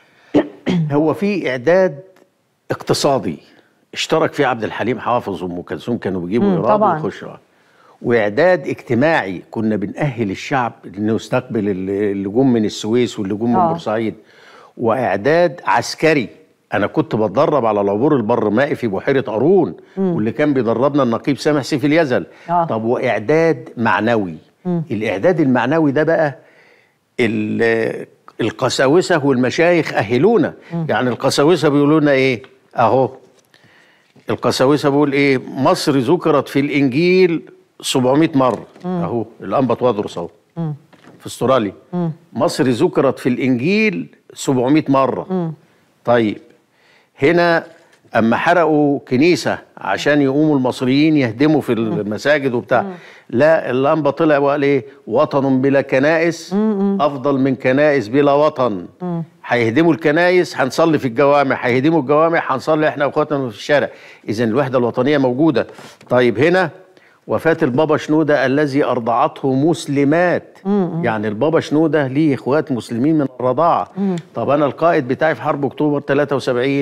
هو في اعداد اقتصادي اشترك فيه عبد الحليم حافظ وام كلثوم كانوا بيجيبوا مم، ايراد طبعاً. ويخشوا واعداد اجتماعي كنا بنأهل الشعب انه يستقبل اللي اللي جم من السويس واللي جم من آه. بورسعيد واعداد عسكري انا كنت بتدرب على العبور البرمائي في بحيره قارون واللي كان بيدربنا النقيب سامح سيف اليزل آه. طب واعداد معنوي الاعداد المعنوي ده بقى ال- القساوسه والمشايخ اهلونا يعني القساوسه بيقولوا لنا ايه اهو القساوسه بيقول ايه مصر ذكرت في الانجيل 700 مره اهو الانبا وادرس اهو في استراليا مصر ذكرت في الانجيل 700 مره طيب هنا اما حرقوا كنيسه عشان يقوموا المصريين يهدموا في المساجد وبتاع لا اللمبه طلع وقال ايه وطن بلا كنائس افضل من كنائس بلا وطن هيهدموا الكنائس هنصلي في الجوامع هيهدموا الجوامع هنصلي احنا واخواتنا في الشارع اذا الوحده الوطنيه موجوده طيب هنا وفاة البابا شنودة الذي أرضعته مسلمات يعني البابا شنودة ليه إخوات مسلمين من الرضاعة طب أنا القائد بتاعي في حرب أكتوبر 73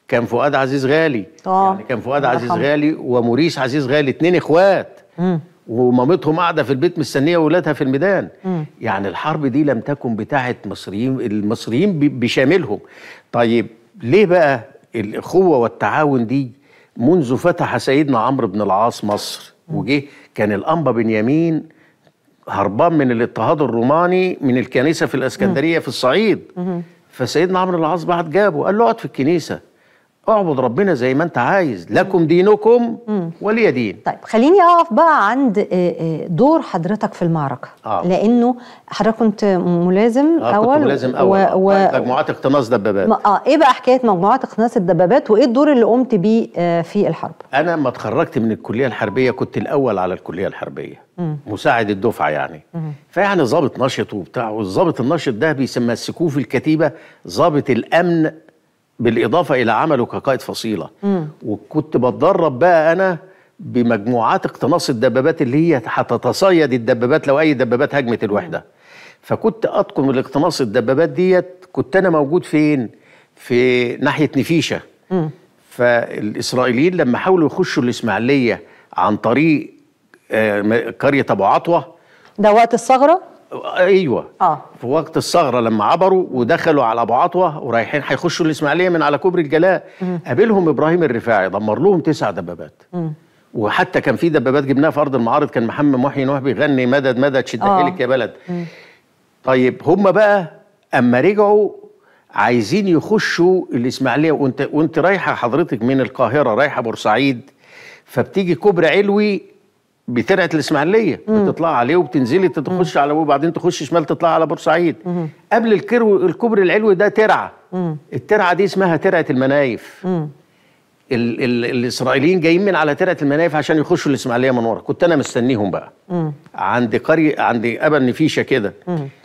كان فؤاد عزيز غالي آه. يعني كان فؤاد الله عزيز يرحمه. غالي وموريس عزيز غالي اتنين اخوات ومامتهم قاعده في البيت مستنيه اولادها في الميدان يعني الحرب دي لم تكن بتاعه مصريين المصريين ب- بشاملهم طيب ليه بقى الاخوه والتعاون دي منذ فتح سيدنا عمرو بن العاص مصر وجه كان الانبا بنيامين هربان من الاضطهاد الروماني من الكنيسه في الاسكندريه في الصعيد فسيدنا عمرو بن العاص بعت جابه قال له اقعد في الكنيسه اعبد ربنا زي ما انت عايز لكم دينكم ولي دين طيب خليني اقف بقى عند آه، آه، دور حضرتك في المعركه آه. لانه حضرتك كنت ملازم اه اول كنت ملازم اول و... و... و... مجموعات اقتناص دبابات ما- اه ايه بقى حكايه مجموعات اقتناص الدبابات وايه الدور اللي قمت بيه آه، في الحرب انا لما اتخرجت من الكليه الحربيه كنت الاول على الكليه الحربيه مساعد الدفعه يعني فيعني ضابط نشط وبتاع والضابط النشط ده بيسمسكوه في الكتيبه ضابط الامن بالاضافه الى عمله كقائد فصيله وكنت بتدرب بقى انا بمجموعات اقتناص الدبابات اللي هي هتتصيد الدبابات لو اي دبابات هجمت الوحده فكنت اطقم الاقتناص الدبابات ديت كنت انا موجود فين في ناحيه نفيشه فالاسرائيليين لما حاولوا يخشوا الاسماعيليه عن طريق آه، م- قريه ابو عطوه ده وقت الثغره ايوه اه في وقت الثغره لما عبروا ودخلوا على ابو عطوه ورايحين هيخشوا الاسماعيليه من على كوبري الجلاء قابلهم ابراهيم الرفاعي دمر لهم تسع دبابات وحتى كان في دبابات جبناها في ارض المعارض كان محمد محي نوح بيغني مدد مدد شد آه. حيلك يا بلد طيب هم بقى اما رجعوا عايزين يخشوا الاسماعيليه وانت وانت رايحه حضرتك من القاهره رايحه بورسعيد فبتيجي كوبري علوي بترعه الاسماعيليه بتطلع عليه وبتنزلي تخش على وبعدين تخش شمال تطلع على بورسعيد قبل الكرو الكوبري العلوي ده ترعه الترعه دي اسمها ترعه المنايف ال ال الاسرائيليين جايين من على ترعه المنايف عشان يخشوا الاسماعيليه من ورا كنت انا مستنيهم بقى عند قريه عند ابا النفيشه كده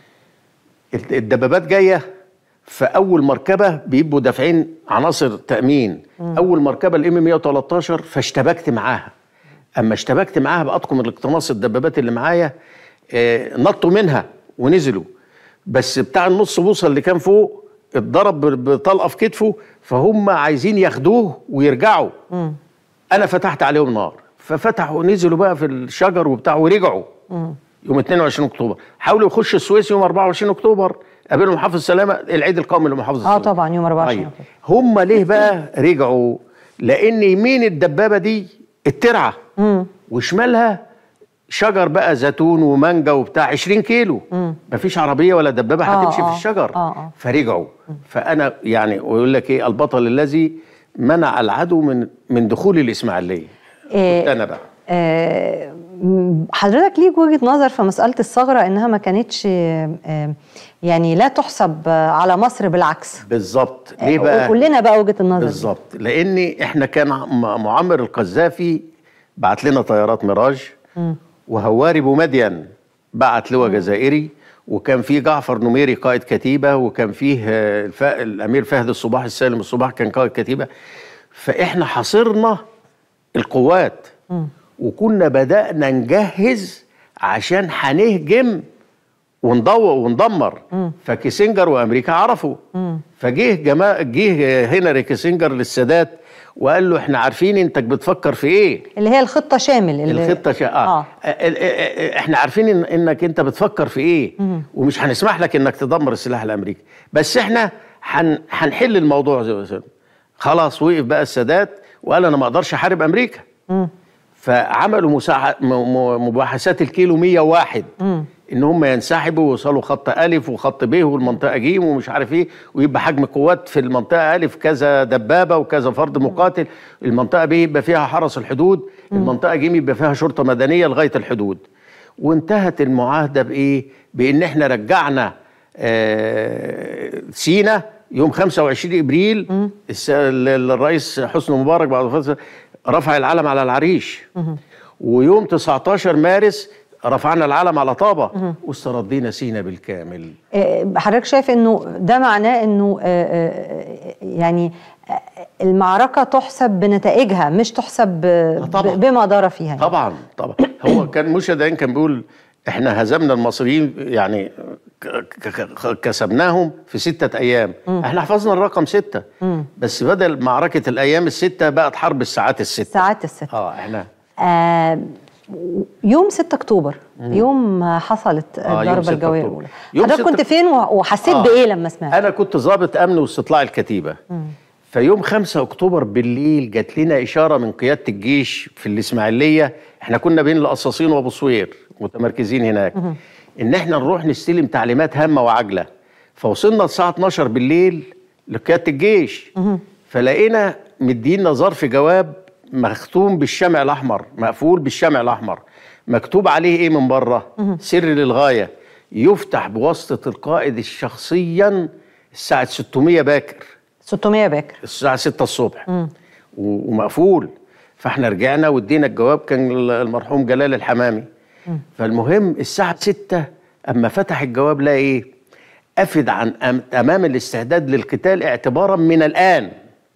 الد- الدبابات جايه فاول مركبه بيبقوا دافعين عناصر تامين اول مركبه الام 113 فاشتبكت معاها اما اشتبكت معاها باطقم الاقتناص الدبابات اللي معايا آه، نطوا منها ونزلوا بس بتاع النص بوصه اللي كان فوق اتضرب ب- بطلقه في كتفه فهم عايزين ياخدوه ويرجعوا انا فتحت عليهم نار ففتحوا نزلوا بقى في الشجر وبتاع ورجعوا يوم 22 اكتوبر حاولوا يخشوا السويس يوم 24 اكتوبر قابلهم محافظ سلامه العيد القومي لمحافظه اه السويس طبعا يوم 24 طيب هم ليه بقى رجعوا لان يمين الدبابه دي الترعه وشمالها شجر بقى زيتون ومانجا وبتاع 20 كيلو مفيش عربيه ولا دبابه آه، هتمشي آه، في الشجر آه، آه. فرجعوا فانا يعني ويقول لك ايه البطل الذي منع العدو من من دخول الاسماعيليه إيه، كنت انا بقى آه، م- حضرتك ليك وجهه نظر في مساله الثغره انها ما كانتش آه، آه، يعني لا تحسب آه، على مصر بالعكس بالظبط ليه بقى قول لنا بقى وجهه النظر دي. بالظبط لان احنا كان م- معمر القذافي بعت لنا طيارات ميراج وهواري بومدين بعت لواء جزائري وكان في جعفر نميري قائد كتيبه وكان فيه آه، الف... الامير فهد الصباح السالم الصباح كان قائد كتيبه فاحنا حاصرنا القوات وكنا بدانا نجهز عشان هنهجم وندور وندمر فكيسنجر وامريكا عرفوا فجه جماعه جه هنري كيسنجر للسادات وقال له احنا عارفين انت بتفكر في ايه اللي هي الخطه شامل اللي الخطه شا... آه. آه. آه. ال- آه، آه، احنا عارفين إن انك انت بتفكر في ايه ومش هنسمح لك انك تدمر السلاح الامريكي بس احنا هن... هنحل الموضوع زي ما قلت. خلاص وقف بقى السادات وقال انا ما اقدرش احارب امريكا فعملوا مساع... م... م... مباحثات الكيلو 101 ان هم ينسحبوا ويوصلوا خط الف وخط ب والمنطقه ج ومش عارف ايه ويبقى حجم قوات في المنطقه الف كذا دبابه وكذا فرد مقاتل المنطقه ب يبقى فيها حرس الحدود المنطقه ج يبقى فيها شرطه مدنيه لغايه الحدود وانتهت المعاهده بايه بان احنا رجعنا آه سينا يوم 25 ابريل الس- ال- الرئيس حسني مبارك بعد فتره رفع العلم على العريش ويوم 19 مارس رفعنا العلم على طابه واستردينا سينا بالكامل آه، حضرتك شايف انه ده معناه انه آه، آه، يعني آه، المعركه تحسب بنتائجها مش تحسب آه، طبعاً. ب- بما دار فيها يعني. طبعا طبعا هو كان موشا داين كان بيقول احنا هزمنا المصريين يعني ك- ك- كسبناهم في ستة أيام احنا حفظنا الرقم ستة بس بدل معركة الأيام الستة بقت حرب الساعات الستة ساعات الست اه احنا آه يوم 6 اكتوبر يوم ما حصلت آه، يوم الضربه 6 الجويه أكتوبر. الاولى يوم حضرتك 6 كنت فين و- وحسيت آه. بايه لما سمعت انا كنت ضابط امن واستطلاع الكتيبه فيوم 5 اكتوبر بالليل جات لنا اشاره من قياده الجيش في الاسماعيليه احنا كنا بين القصاصين وابو صوير متمركزين هناك ان احنا نروح نستلم تعليمات هامه وعاجله فوصلنا الساعه 12 بالليل لقياده الجيش فلقينا مدينا ظرف جواب مختوم بالشمع الاحمر مقفول بالشمع الاحمر مكتوب عليه ايه من بره سر للغايه يفتح بواسطه القائد شخصيا الساعه 600 باكر 600 باكر الساعه 6 الصبح و- ومقفول فاحنا رجعنا وادينا الجواب كان المرحوم جلال الحمامي فالمهم الساعه 6 اما فتح الجواب لقى ايه افد عن أم- تمام الاستعداد للقتال اعتبارا من الان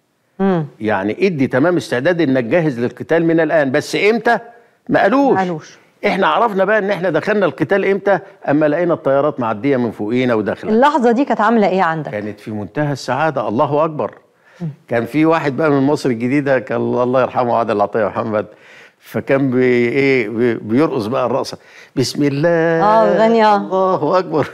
يعني ادي تمام استعداد انك جاهز للقتال من الان بس امتى ما قالوش ما قالوش. احنا عرفنا بقى ان احنا دخلنا القتال امتى اما لقينا الطيارات معديه من فوقينا وداخله اللحظه دي كانت عامله ايه عندك كانت في منتهى السعاده الله اكبر كان في واحد بقى من مصر الجديده كان الله يرحمه عادل عطيه محمد فكان بي ايه بي- بيرقص بقى الرقصه بسم الله آه، بيغني، آه. الله اكبر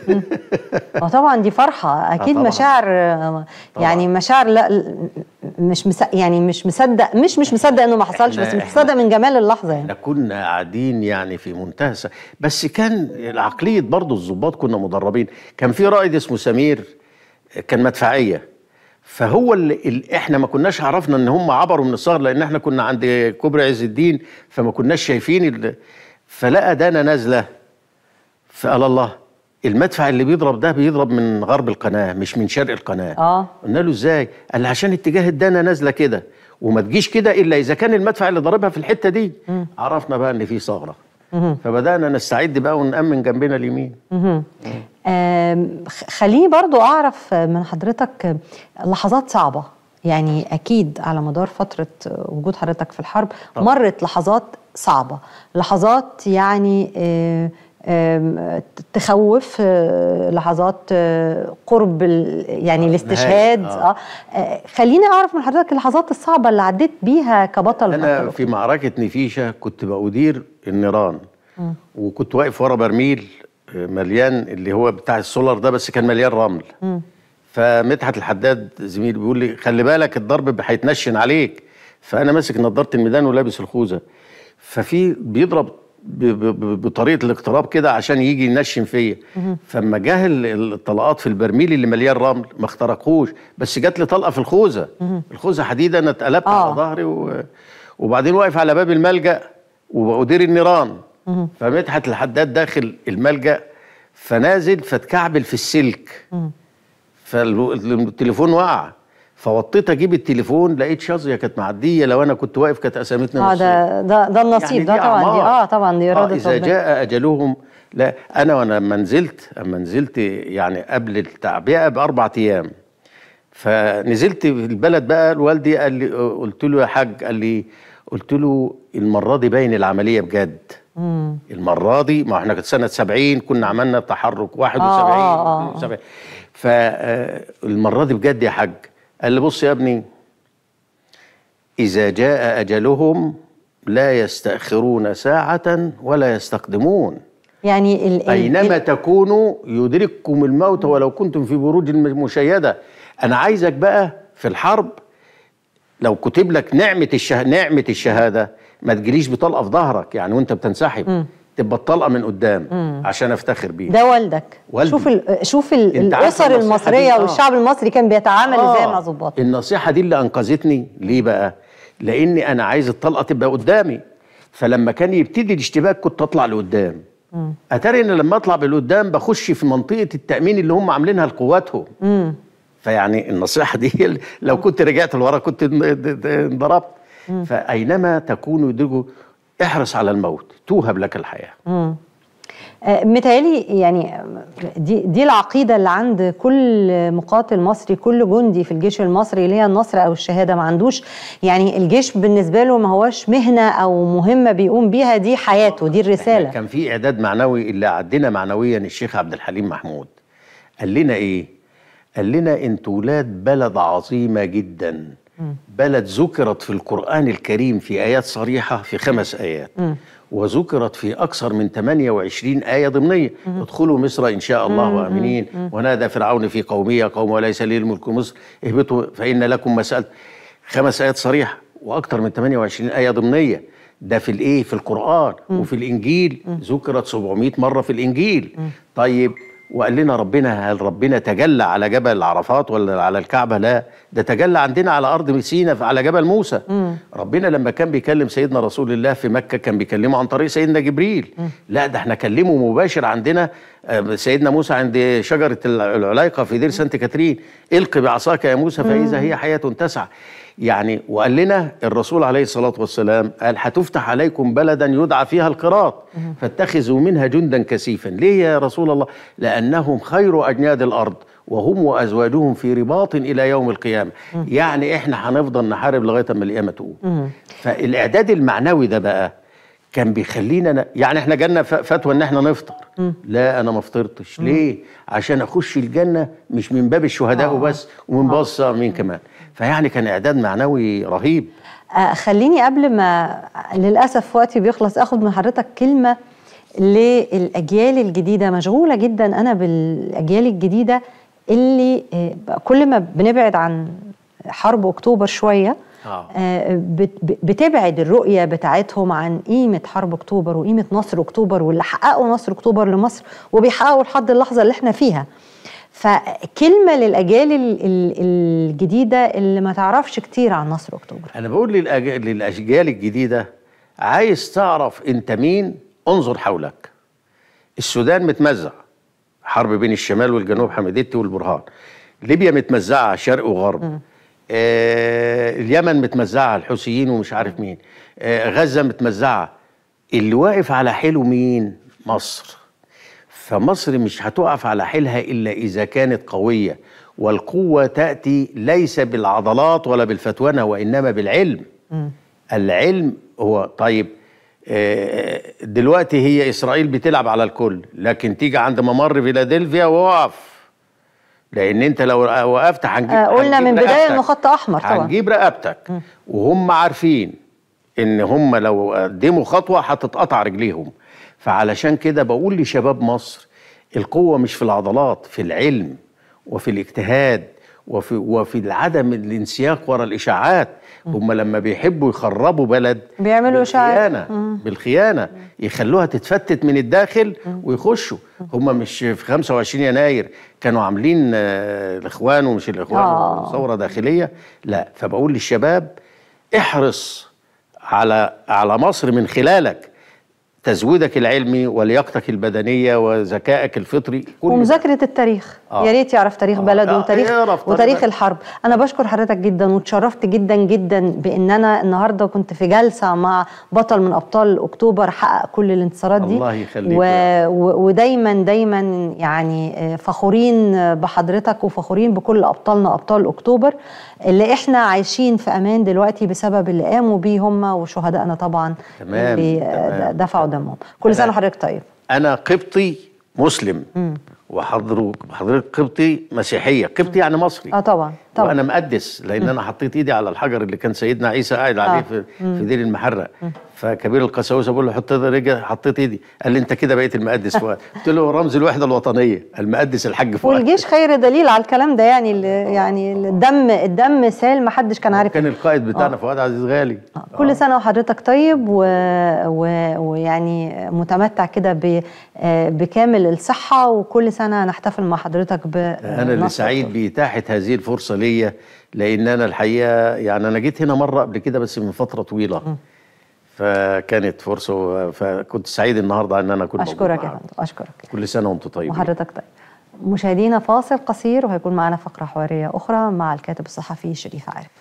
وطبعا دي فرحه اكيد طبعاً. مشاعر آه، يعني مشاعر لا ل- مش مس... يعني مش مصدق مش مش مصدق انه ما حصلش إحنا- بس مش إحنا- مصدق من جمال اللحظه يعني احنا كنا قاعدين يعني في منتهى الس- بس كان عقليه برضه الضباط كنا مدربين كان في رائد اسمه سمير كان مدفعيه فهو اللي اللي احنا ما كناش عرفنا ان هم عبروا من الصغر لان احنا كنا عند كوبري عز الدين فما كناش شايفين ال- فلقى دانا نازله فقال الله المدفع اللي بيضرب ده بيضرب من غرب القناه مش من شرق القناه آه. قلنا له ازاي قال لي عشان اتجاه الدانا نازله كده وما تجيش كده الا اذا كان المدفع اللي ضاربها في الحته دي عرفنا بقى ان في ثغره فبدانا نستعد بقى ونامن جنبنا اليمين آم، خ- خليني برضو أعرف من حضرتك آه، لحظات صعبة يعني أكيد على مدار فترة آه، وجود حضرتك في الحرب مرت لحظات صعبة لحظات يعني آه، آم، ت- تخوف آه، لحظات آه، قرب ال- يعني الاستشهاد آه. آه. آه، خليني أعرف من حضرتك اللحظات الصعبة اللي عديت بيها كبطل انا بطل. في معركه نفيشه كنت بأدير النيران وكنت واقف ورا برميل آه، مليان اللي هو بتاع السولار ده بس كان مليان رمل فمدحت الحداد زميلي بيقول لي خلي بالك الضرب هيتنشن عليك فانا ماسك نضاره الميدان ولابس الخوذه ففي بيضرب ب- ب- ب- بطريقه الاقتراب كده عشان يجي ينشن فيا فما جه ال- الطلقات في البرميل اللي مليان رمل ما اخترقوش بس جات لي طلقه في الخوذه الخوذه حديده انا اتقلبت آه. على ظهري و... وبعدين واقف على باب الملجا وادير النيران فمدحت الحداد داخل الملجا فنازل فاتكعبل في السلك فالتليفون وقع فوطيت اجيب التليفون لقيت شظيه كانت معديه لو انا كنت واقف كانت قسمتني اه نصين. ده ده ده النصيب يعني ده دي طبعا دي أعمار. اه طبعا دي آه اراده اذا ربنا. جاء اجلهم لا انا وانا لما نزلت اما نزلت يعني قبل التعبئه باربع ايام فنزلت في البلد بقى والدي قال لي قلت له يا حاج قال لي قلت له المره دي باين العمليه بجد المره دي ما احنا كانت سنه 70 كنا عملنا تحرك 71 آه، آه، آه. 72 فالمره دي بجد يا حاج قال لي بص يا ابني إذا جاء أجلهم لا يستأخرون ساعة ولا يستقدمون يعني ال ال- أينما ال- تكونوا يدرككم الموت ولو كنتم في بروج مشيدة أنا عايزك بقى في الحرب لو كتب لك نعمة الشه... نعمة الشهادة ما تجيليش بطلقة في ظهرك يعني وأنت بتنسحب تبقى الطلقة من قدام عشان أفتخر بيك ده والدك والدي. شوف ال شوف ال أنت عارف الاسر النصيحة المصريه دي؟ آه. والشعب المصري كان بيتعامل ازاي مع ظباط النصيحة دي اللي أنقذتني ليه بقى؟ لأني أنا عايز الطلقة تبقى قدامي فلما كان يبتدي الاشتباك كنت أطلع لقدام أتاري إن لما أطلع لقدام بخش في منطقة التأمين اللي هم عاملينها لقواتهم فيعني النصيحة دي هي اللي- لو كنت رجعت لورا كنت ان- انضربت فأينما تكون يدركوا احرص على الموت توهب لك الحياة آه، متهيألي يعني دي دي العقيده اللي عند كل مقاتل مصري كل جندي في الجيش المصري اللي هي النصر او الشهاده ما عندوش يعني الجيش بالنسبه له ما هوش مهنه او مهمه بيقوم بيها دي حياته دي الرساله كان في اعداد معنوي اللي عدنا معنويا الشيخ عبد الحليم محمود قال لنا ايه قال لنا انتوا ولاد بلد عظيمه جدا بلد ذكرت في القران الكريم في ايات صريحه في خمس ايات وذكرت في اكثر من 28 ايه ضمنيه ادخلوا مصر ان شاء الله امنين ونادى فرعون في قومه يا قوم وليس لي الملك مصر اهبطوا فان لكم ما سالت خمس ايات صريحه واكثر من 28 ايه ضمنيه ده في الايه في القران وفي الانجيل ذكرت 700 مره في الانجيل طيب وقال لنا ربنا هل ربنا تجلى على جبل عرفات ولا على الكعبه لا ده تجلى عندنا على ارض سينا على جبل موسى ربنا لما كان بيكلم سيدنا رسول الله في مكه كان بيكلمه عن طريق سيدنا جبريل لا ده احنا كلمه مباشر عندنا آه، سيدنا موسى عند شجره العليقه في دير سانت كاترين الق بعصاك يا موسى فاذا هي حياه تسعى يعني وقال لنا الرسول عليه الصلاة والسلام قال هتفتح عليكم بلدا يدعى فيها القراط فاتخذوا منها جندا كثيفا ليه يا رسول الله لأنهم خير أجناد الأرض وهم وأزواجهم في رباط إلى يوم القيامة يعني إحنا هنفضل نحارب لغاية ما القيامة تقوم فالإعداد المعنوي ده بقى كان بيخلينا ن... يعني احنا جالنا ف- فتوى ان احنا نفطر لا انا ما فطرتش ليه عشان اخش الجنه مش من باب الشهداء وبس ومن باب الصائمين كمان فيعني كان اعداد معنوي رهيب آه، خليني قبل ما للاسف وقتي بيخلص اخد من حضرتك كلمه للاجيال الجديده مشغوله جدا انا بالاجيال الجديده اللي آه، كل ما بنبعد عن حرب اكتوبر شويه آه. آه، بت- بتبعد الرؤيه بتاعتهم عن قيمه حرب اكتوبر وقيمه نصر اكتوبر واللي حققوا نصر اكتوبر لمصر وبيحققوا لحد اللحظه اللي احنا فيها فكلمه للاجيال ال- ال- الجديده اللي ما تعرفش كتير عن نصر اكتوبر انا بقول للأج... للاجيال الجديده عايز تعرف انت مين انظر حولك السودان متمزع حرب بين الشمال والجنوب حميدتي والبرهان ليبيا متمزعه شرق وغرب آه اليمن متمزعه الحوثيين ومش عارف مين آه غزه متمزعه اللي واقف على حيله مين مصر فمصر مش هتقف على حيلها الا اذا كانت قويه والقوه تاتي ليس بالعضلات ولا بالفتوانه وانما بالعلم العلم هو طيب آه، دلوقتي هي اسرائيل بتلعب على الكل لكن تيجي عند ممر فيلادلفيا وقف لان انت لو وقفت هنجيب آه، قلنا هنجيب من بداية رقبتك. إنه خط أحمر طبعاً. هنجيب رقبتك وهم عارفين ان هم لو قدموا خطوه هتتقطع رجليهم فعلشان كده بقول لشباب مصر القوه مش في العضلات في العلم وفي الاجتهاد وفي وفي عدم الانسياق ورا الاشاعات هم لما بيحبوا يخربوا بلد بيعملوا إشاعات. بالخيانة بالخيانه يخلوها تتفتت من الداخل ويخشوا هم مش في 25 يناير كانوا عاملين آه، الاخوان ومش الاخوان آه. ثوره داخليه لا فبقول للشباب احرص على على مصر من خلالك تزويدك العلمي ولياقتك البدنيه وذكائك الفطري كل ده. ومذاكرة التاريخ آه. يا ريت يعرف تاريخ آه. بلده آه، وتاريخ يعرف طبعاً. وتاريخ الحرب انا بشكر حضرتك جدا واتشرفت جدا جدا بان انا النهارده كنت في جلسه مع بطل من ابطال اكتوبر حقق كل الانتصارات دي الله يخليك و... يا و... ودايما دايما يعني آه، فخورين بحضرتك وفخورين بكل ابطالنا ابطال اكتوبر اللي احنا عايشين في امان دلوقتي بسبب اللي قاموا بيه هم وشهدائنا طبعا تمام، اللي آه، تمام. دفعوا دمهم كل أنا- سنه وحضرتك طيب انا قبطي مسلم وحضرتك حضرتك قبطي مسيحيه قبطي يعني مصري اه طبعا طبعا وانا مقدس لان انا حطيت ايدي على الحجر اللي كان سيدنا عيسى قاعد عليه آه. في, في دير المحرق فكبير القساوسه بقول له حط ايدك رجع حطيت ايدي قال لي انت كده بقيت المقدس فؤاد قلت له رمز الوحده الوطنيه المقدس الحاج فؤاد والجيش خير دليل على الكلام ده يعني ال- يعني الدم الدم سال ما حدش كان عارف كان القائد بتاعنا فؤاد عزيز غالي كل سنه وحضرتك طيب و... و... ويعني متمتع كده ب... آه، بكامل الصحه وكل سنه نحتفل مع حضرتك ب انا اللي سعيد باتاحه هذه الفرصه ليا لان انا الحقيقه يعني انا جيت هنا مره قبل كده بس من فتره طويله فكانت فرصه فكنت سعيد النهارده ان انا اكون موجود اشكرك يا معاكم. فندم اشكرك كل سنه وانتم طيبين وحضرتك طيب مشاهدينا فاصل قصير وهيكون معنا فقره حواريه اخرى مع الكاتب الصحفي شريف عارف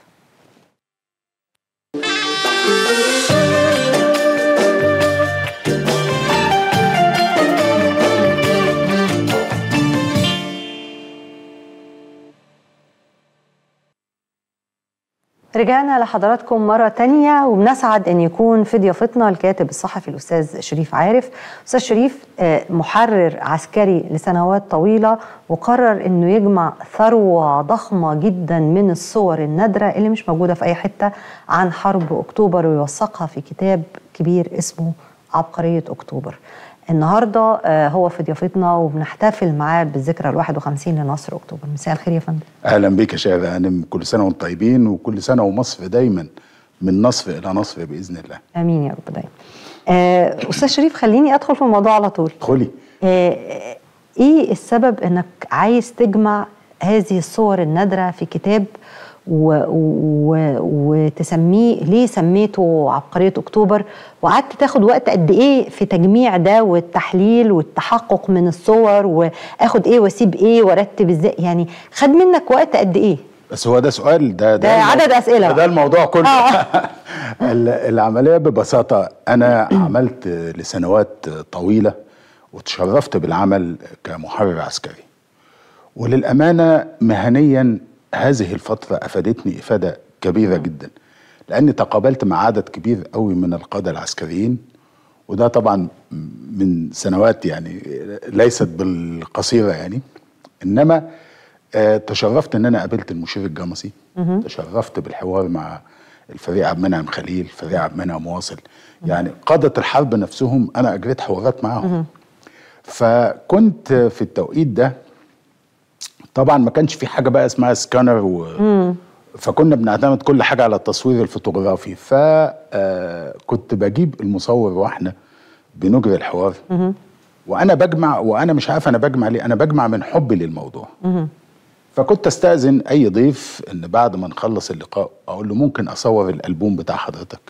رجعنا لحضراتكم مرة تانية وبنسعد أن يكون في ضيافتنا الكاتب الصحفي الأستاذ شريف عارف أستاذ شريف آه، محرر عسكري لسنوات طويلة وقرر أنه يجمع ثروة ضخمة جدا من الصور النادرة اللي مش موجودة في أي حتة عن حرب أكتوبر ويوثقها في كتاب كبير اسمه عبقرية أكتوبر النهارده آه، هو في ضيافتنا وبنحتفل معاه بالذكرى ال 51 لنصر اكتوبر مساء الخير يا فندم اهلا بك يا شاهد هانم كل سنه وانتم طيبين وكل سنه ومصر دايما من نصر الى نصر باذن الله امين يا رب دايما آه، استاذ شريف خليني ادخل في الموضوع على طول ادخلي آه، ايه السبب انك عايز تجمع هذه الصور النادره في كتاب و... و... وتسميه ليه سميته عبقريه اكتوبر وقعدت تاخد وقت قد ايه في تجميع ده والتحليل والتحقق من الصور واخد ايه واسيب ايه وارتب ازاي يعني خد منك وقت قد ايه بس هو ده سؤال ده ده عدد أسئلة ده, بقى. ده الموضوع كله آه. ال- العمليه ببساطه انا عملت لسنوات طويله وتشرفت بالعمل كمحرر عسكري وللامانه مهنيا هذه الفتره افادتني افاده كبيره جدا لاني تقابلت مع عدد كبير قوي من القاده العسكريين وده طبعا من سنوات يعني ليست بالقصيره يعني انما آه، تشرفت ان انا قابلت المشير الجمصي تشرفت بالحوار مع الفريق عبد المنعم خليل فريق عبد المنعم واصل يعني قاده الحرب نفسهم انا اجريت حوارات معاهم فكنت في التوقيت ده طبعا ما كانش في حاجه بقى اسمها سكانر و... فكنا بنعتمد كل حاجه على التصوير الفوتوغرافي فكنت بجيب المصور واحنا بنجري الحوار وانا بجمع وانا مش عارف انا بجمع ليه انا بجمع من حبي للموضوع فكنت استاذن اي ضيف ان بعد ما نخلص اللقاء اقول له ممكن اصور الالبوم بتاع حضرتك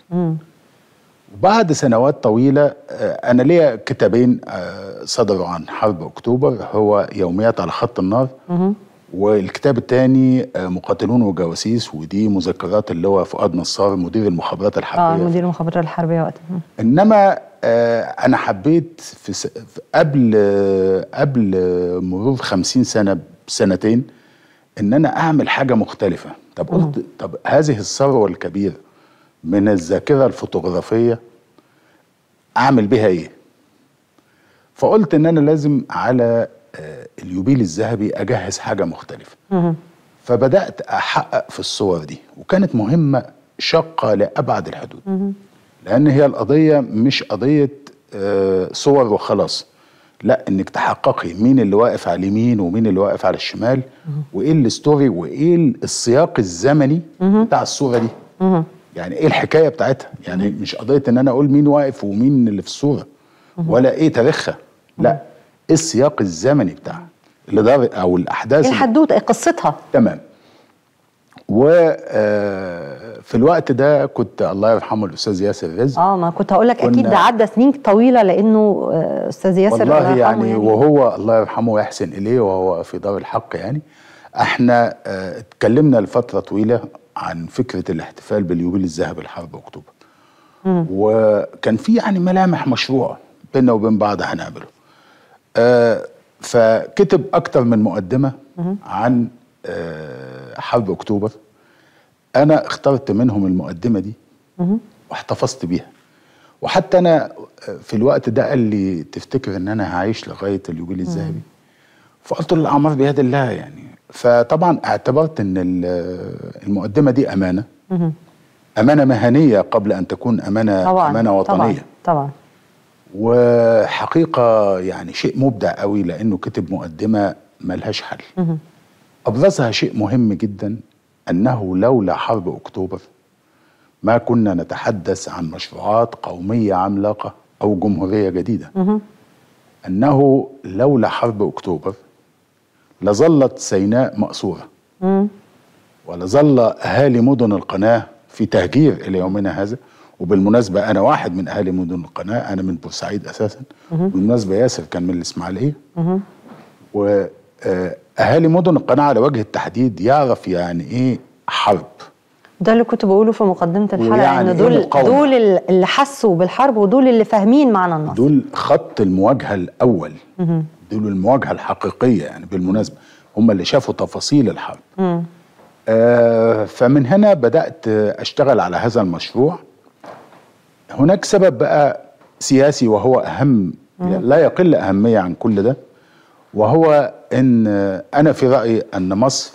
وبعد سنوات طويله آه، انا ليا كتابين آه، صدروا عن حرب اكتوبر هو يوميات على خط النار والكتاب الثاني مقاتلون وجواسيس ودي مذكرات اللي هو فؤاد نصار مدير المخابرات اه الحربيه مدير المخابرات الحربيه وقتها انما آه، انا حبيت في س... في قبل آه، قبل آه، مرور خمسين سنه بسنتين ان انا اعمل حاجه مختلفه طب قلت طب هذه الثروه الكبيره من الذاكره الفوتوغرافيه اعمل بها ايه فقلت ان انا لازم على آه، اليوبيل الذهبي اجهز حاجه مختلفه فبدات احقق في الصور دي وكانت مهمه شاقه لابعد الحدود لان هي القضيه مش قضيه آه، صور وخلاص لا انك تحققي مين اللي واقف على اليمين ومين اللي واقف على الشمال وايه الستوري وايه السياق الزمني بتاع الصوره دي يعني ايه الحكايه بتاعتها يعني مش قضيه ان انا اقول مين واقف ومين اللي في الصوره ولا ايه تاريخها لا ايه السياق الزمني بتاعها اللي دار او الاحداث ايه اللي- الحدوته ايه قصتها تمام وفي الوقت ده كنت الله يرحمه الاستاذ ياسر رزق اه ما كنت هقول لك اكيد كنا- ده عدى سنين طويله لانه آه، استاذ ياسر الله والله يرحمه يعني, وهو الله يرحمه ويحسن اليه وهو في دار الحق يعني احنا آه، اتكلمنا لفتره طويله عن فكره الاحتفال باليوبيل الذهبي لحرب اكتوبر وكان في يعني ملامح مشروع بيننا وبين بعض هنعمله آه، فكتب اكتر من مقدمه عن آه، حرب اكتوبر انا اخترت منهم المقدمه دي واحتفظت بيها وحتى انا في الوقت ده قال لي تفتكر ان انا هعيش لغايه اليوبيل الذهبي فقلت له الاعمار بيد الله يعني فطبعا اعتبرت ان ال- المقدمه دي امانه امانه مهنيه قبل ان تكون امانه طبعا امانه وطنيه طبعا طبعا وحقيقه يعني شيء مبدع قوي لانه كتب مقدمه ملهاش حل ابرزها شيء مهم جدا انه لولا حرب اكتوبر ما كنا نتحدث عن مشروعات قوميه عملاقه او جمهوريه جديده انه لولا حرب اكتوبر لظلت سيناء مأسورة ولظل أهالي مدن القناة في تهجير إلى يومنا هذا وبالمناسبة أنا واحد من أهالي مدن القناة أنا من بورسعيد أساسا بالمناسبة ياسر كان من الإسماعيلية وأهالي مدن القناة على وجه التحديد يعرف يعني إيه حرب ده اللي كنت بقوله في مقدمه الحلقه ويعني ان إيه دول مقاومة؟ دول اللي حسوا بالحرب ودول اللي فاهمين معنى النصر دول خط المواجهة الأول دول المواجهة الحقيقية يعني بالمناسبة هم اللي شافوا تفاصيل الحرب آه، فمن هنا بدأت أشتغل على هذا المشروع هناك سبب بقى سياسي وهو أهم لا يقل أهمية عن كل ده وهو أن أنا في رأيي أن مصر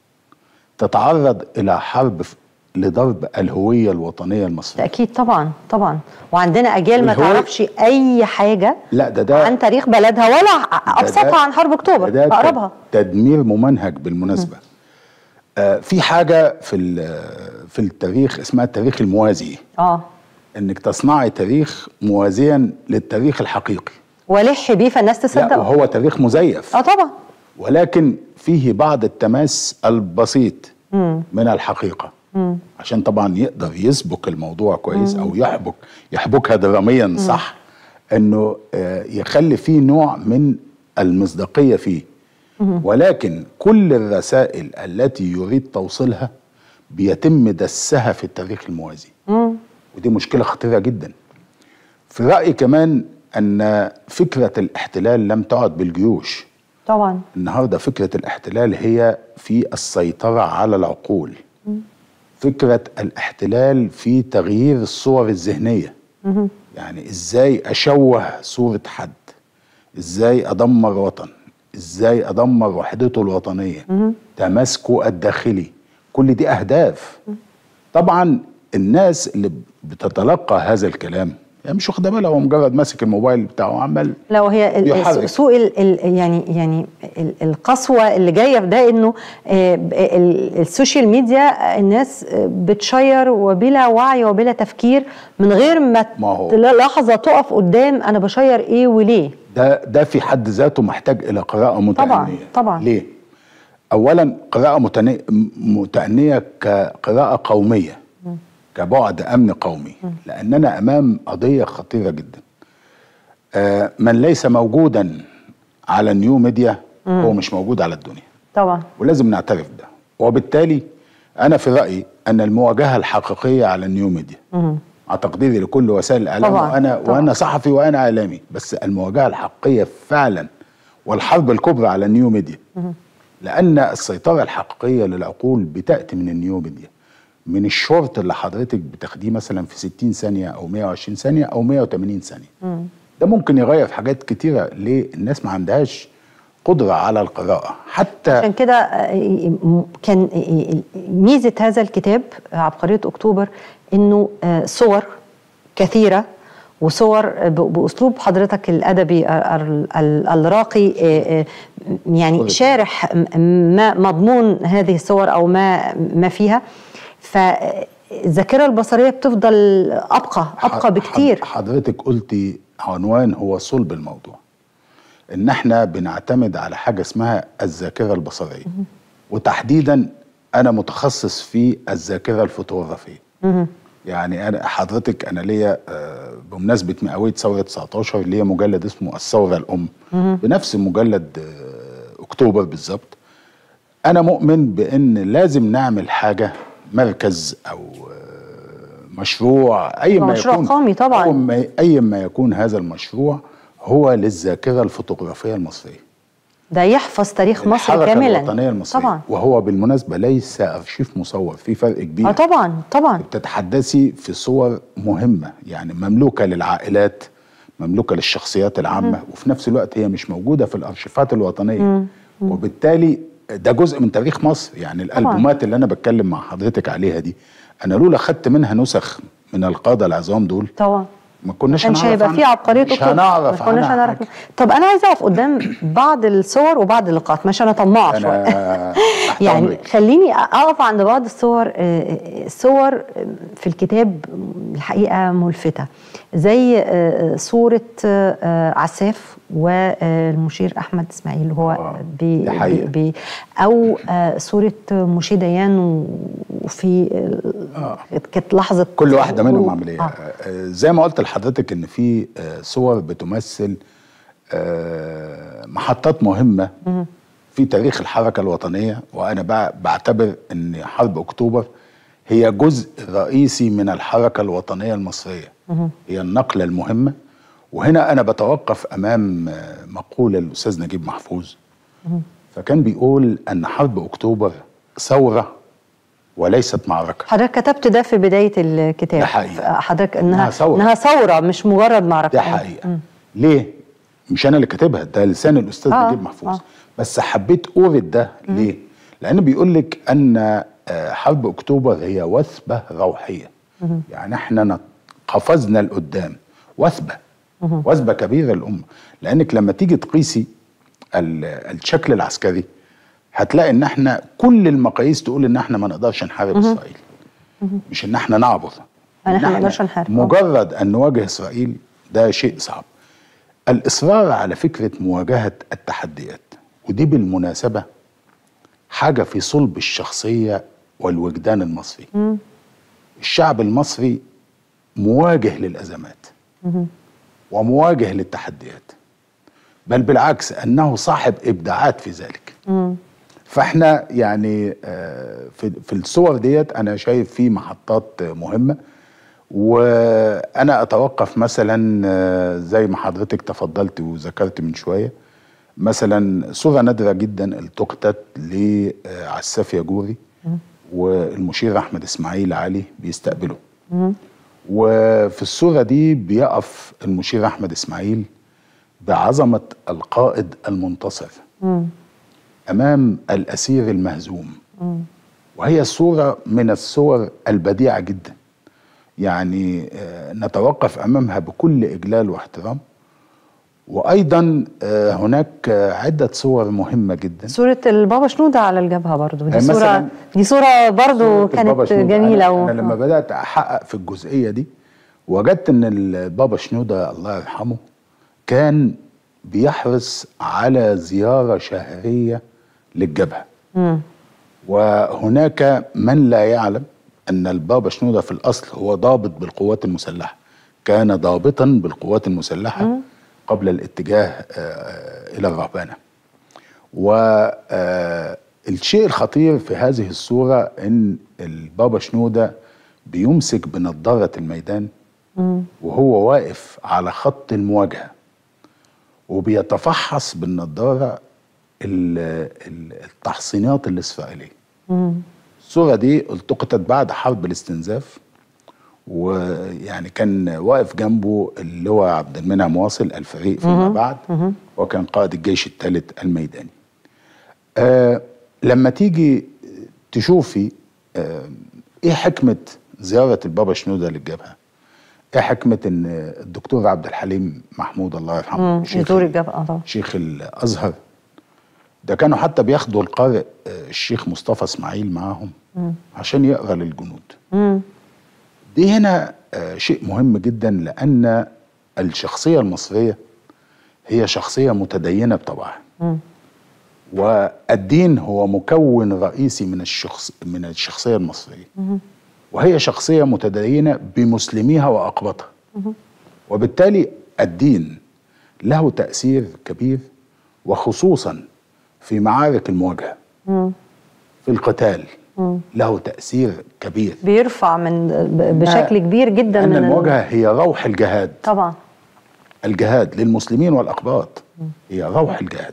تتعرض إلى حرب ف- لضرب الهوية الوطنية المصرية اكيد طبعا طبعا وعندنا اجيال ما والهوية- تعرفش اي حاجه لا ده ده عن تاريخ بلدها ولا ده- ابسطها عن حرب اكتوبر ده اقربها تدمير ممنهج بالمناسبة آه في حاجة في ال- في التاريخ اسمها التاريخ الموازي اه انك تصنعي تاريخ موازيا للتاريخ الحقيقي ولح بيه فالناس لا تصدقه وهو تاريخ مزيف اه طبعا ولكن فيه بعض التماس البسيط من الحقيقة عشان طبعا يقدر يسبك الموضوع كويس او يحبك يحبكها دراميا صح انه آه، يخلي فيه نوع من المصداقية فيه ولكن كل الرسائل التي يريد توصيلها بيتم دسها في التاريخ الموازي ودي مشكلة خطيرة جدا في رأيي كمان أن فكرة الاحتلال لم تعد بالجيوش طبعا النهاردة فكرة الاحتلال هي في السيطرة على العقول فكرة الاحتلال في تغيير الصور الذهنية يعني ازاي اشوه صورة حد ازاي ادمر وطن ازاي ادمر وحدته الوطنية تماسكه الداخلي كل دي اهداف طبعا الناس اللي بتتلقى هذا الكلام يعني مش واخده بالها هو مجرد ماسك الموبايل بتاعه وعمال لو هي ال- يحرك. ال- سوء ال ال يعني يعني ال- القسوه اللي جايه في ده انه آه، ب- ال- السوشيال ميديا الناس آه، بتشير وبلا وعي وبلا تفكير من غير ما ما هو- تل- لحظه تقف قدام انا بشير ايه وليه ده ده في حد ذاته محتاج الى قراءه متأنية طبعاً، طبعاً. ليه؟ اولا قراءه متأنية, متأنية كقراءه قوميه كبعد امن قومي لاننا امام قضيه خطيره جدا آه من ليس موجودا على النيو ميديا هو مش موجود على الدنيا طبعا ولازم نعترف بده وبالتالي انا في رايي ان المواجهه الحقيقيه على النيو ميديا مع تقديري لكل وسائل الاعلام طبعاً، وانا طبعاً. وانا صحفي وانا اعلامي بس المواجهه الحقيقيه فعلا والحرب الكبرى على النيو ميديا لان السيطره الحقيقيه للعقول بتاتي من النيو ميديا من الشورت اللي حضرتك بتاخديه مثلا في 60 ثانيه او 120 ثانيه او 180 ثانيه ده ممكن يغير في حاجات كتيره ليه الناس ما عندهاش قدره على القراءه حتى عشان كده آه، م- كان آه، ميزه هذا الكتاب آه، عبقريه اكتوبر انه آه، صور كثيره وصور ب- باسلوب حضرتك الادبي ال- ال- الراقي آه، آه، يعني خلق. شارح م- ما مضمون هذه الصور او ما ما فيها فالذاكره البصريه بتفضل ابقى ابقى حض- بكتير حضرتك قلتي عنوان هو صلب الموضوع ان احنا بنعتمد على حاجه اسمها الذاكره البصريه وتحديدا انا متخصص في الذاكره الفوتوغرافيه يعني انا حضرتك انا ليا آه، بمناسبه مئويه ثوره 19 ليا مجلد اسمه الثوره الام بنفس مجلد آه، اكتوبر بالظبط انا مؤمن بان لازم نعمل حاجه مركز او آه، مشروع اي ما مشروع يكون قومي طبعاً. أو ما اي ما يكون هذا المشروع هو للذاكره الفوتوغرافيه المصريه ده يحفظ تاريخ مصر الحركة كاملا الوطنيه المصريه طبعا وهو بالمناسبه ليس ارشيف مصور في فرق كبير اه طبعا طبعا بتتحدثي في صور مهمة يعني مملوكة للعائلات مملوكة للشخصيات العامة وفي نفس الوقت هي مش موجودة في الأرشيفات الوطنية وبالتالي ده جزء من تاريخ مصر يعني الألبومات اللي أنا بتكلم مع حضرتك عليها دي أنا لولا خدت منها نسخ من القادة العظام دول طبعا ما كناش كانش هنعرف هيبقى عنها- فيه عبقريه مش أكتوبر. هنعرف ما كناش عنها هنعرف حاجة. طب انا عايزه اقف قدام بعض الصور وبعض اللقاءات مش انا طماعه شويه أنا تحت يعني أمرك. خليني اقف عند بعض الصور آه، الصور في الكتاب الحقيقه ملفته زي آه، صوره آه، عساف والمشير احمد اسماعيل اللي هو آه، بي دي حقيقة. بي او آه، صوره مشي ديان و- وفي آه. كانت لحظه كل واحدة منهم هروب. عملية آه. آه. زي ما قلت لحضرتك ان في آه، صور بتمثل آه، محطات مهمة في تاريخ الحركة الوطنية وانا بع- بعتبر ان حرب اكتوبر هي جزء رئيسي من الحركة الوطنية المصرية هي النقلة المهمة وهنا انا بتوقف امام آه، مقولة الاستاذ نجيب محفوظ فكان بيقول ان حرب اكتوبر ثورة وليست معركه حضرتك كتبت ده في بدايه الكتاب ده حقيقة. حضرتك انها إنها ثورة. انها ثوره مش مجرد معركه ده حقيقه ليه مش انا اللي كاتبها ده لسان الاستاذ آه، نجيب محفوظ آه. بس حبيت اورد ده ليه لان بيقول لك ان آه، حرب اكتوبر هي وثبه روحيه يعني احنا نت- قفزنا لقدام وثبه وثبه كبيره للامه لانك لما تيجي تقيسي ال- الشكل العسكري هتلاقي ان احنا كل المقاييس تقول ان احنا ما نقدرش نحارب اسرائيل مش ان احنا نعبر إن إحنا إن ما نقدرش نحارب. آه. مجرد ان نواجه اسرائيل ده شيء صعب الاصرار على فكره مواجهه التحديات ودي بالمناسبه حاجه في صلب الشخصيه والوجدان المصري الشعب المصري مواجه للازمات ومواجه للتحديات بل بالعكس انه صاحب ابداعات في ذلك فاحنا يعني آه، في في الصور ديت انا شايف في محطات آه، مهمه وانا اتوقف مثلا آه، زي ما حضرتك تفضلت وذكرت من شويه مثلا صوره نادره جدا التقطت لعساف ياجوري والمشير احمد اسماعيل علي بيستقبله وفي الصوره دي بيقف المشير احمد اسماعيل بعظمه القائد المنتصر امام الاسير المهزوم وهي صوره من الصور البديعه جدا يعني آه، نتوقف امامها بكل اجلال واحترام وايضا آه، هناك آه، عده صور مهمه جدا صورة البابا شنودة على الجبهة برضو دي آه، صورة مثلاً دي صورة برضو صورة البابا كانت شنودة. جميلة أنا, و... أنا لما بدأت أحقق في الجزئية دي وجدت إن البابا شنودة الله يرحمه كان بيحرص على زيارة شهرية للجبهة وهناك من لا يعلم أن البابا شنودة في الأصل هو ضابط بالقوات المسلحة كان ضابطا بالقوات المسلحة قبل الاتجاه آه، إلى الرهبانة والشيء الخطير في هذه الصورة ان البابا شنودة بيمسك بنظارة الميدان وهو واقف على خط المواجهة وبيتفحص بالنظارة ال- ال- التحصينات الإسرائيلية الصورة دي التقطت بعد حرب الاستنزاف ويعني كان واقف جنبه اللواء عبد المنعم واصل الفريق فيما بعد وكان قائد الجيش الثالث الميداني آه لما تيجي تشوفي آه ايه حكمة زيارة البابا شنودة للجبهة ايه حكمة ان الدكتور عبد الحليم محمود الله يرحمه شيخ يزور الجبهة طبعا شيخ الازهر ده كانوا حتى بياخدوا القارئ آه، الشيخ مصطفى اسماعيل معاهم عشان يقرا للجنود دي هنا آه، شيء مهم جدا لان الشخصيه المصريه هي شخصيه متدينه بطبعها والدين هو مكون رئيسي من الشخص من الشخصيه المصريه وهي شخصيه متدينه بمسلميها واقباطها وبالتالي الدين له تاثير كبير وخصوصا في معارك المواجهه في القتال له تاثير كبير بيرفع من ب- بشكل كبير جدا لان من ال- المواجهه هي روح الجهاد طبعا الجهاد للمسلمين والاقباط هي روح الجهاد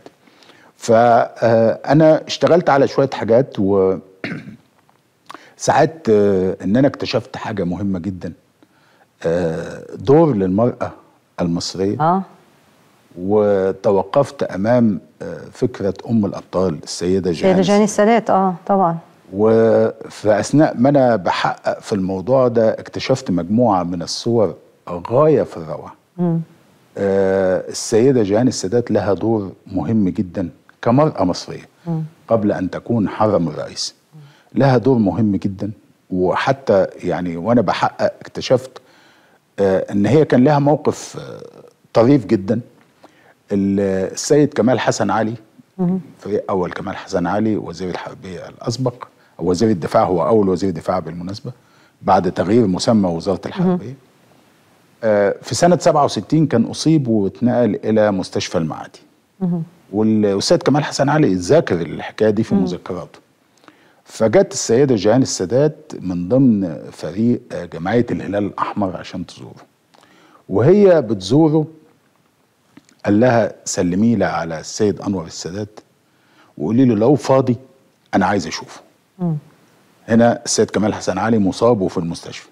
فانا اشتغلت على شويه حاجات و ساعات آه، ان انا اكتشفت حاجه مهمه جدا آه، دور للمراه المصريه اه وتوقفت امام آه، فكره ام الابطال السيده سيدة جهان جاني السادات اه طبعا وفي اثناء ما انا بحقق في الموضوع ده اكتشفت مجموعه من الصور غايه في الروعه. آه السيده جيهان السادات لها دور مهم جدا كمراه مصريه قبل ان تكون حرم الرئيس. لها دور مهم جدا وحتى يعني وانا بحقق اكتشفت آه ان هي كان لها موقف آه طريف جدا. ال- السيد كمال حسن علي فريق اول كمال حسن علي وزير الحربيه الاسبق أو وزير الدفاع هو اول وزير دفاع بالمناسبه بعد تغيير مسمى وزاره الحربيه آه، في سنه 67 كان اصيب واتنقل الى مستشفى المعادي وال- والسيد كمال حسن علي ذاكر الحكايه دي في مذكراته فجت السيده جيهان السادات من ضمن فريق آه، جمعيه الهلال الاحمر عشان تزوره وهي بتزوره قال لها سلمي لي على السيد انور السادات وقولي له لو فاضي انا عايز اشوفه هنا السيد كمال حسن علي مصاب وفي المستشفى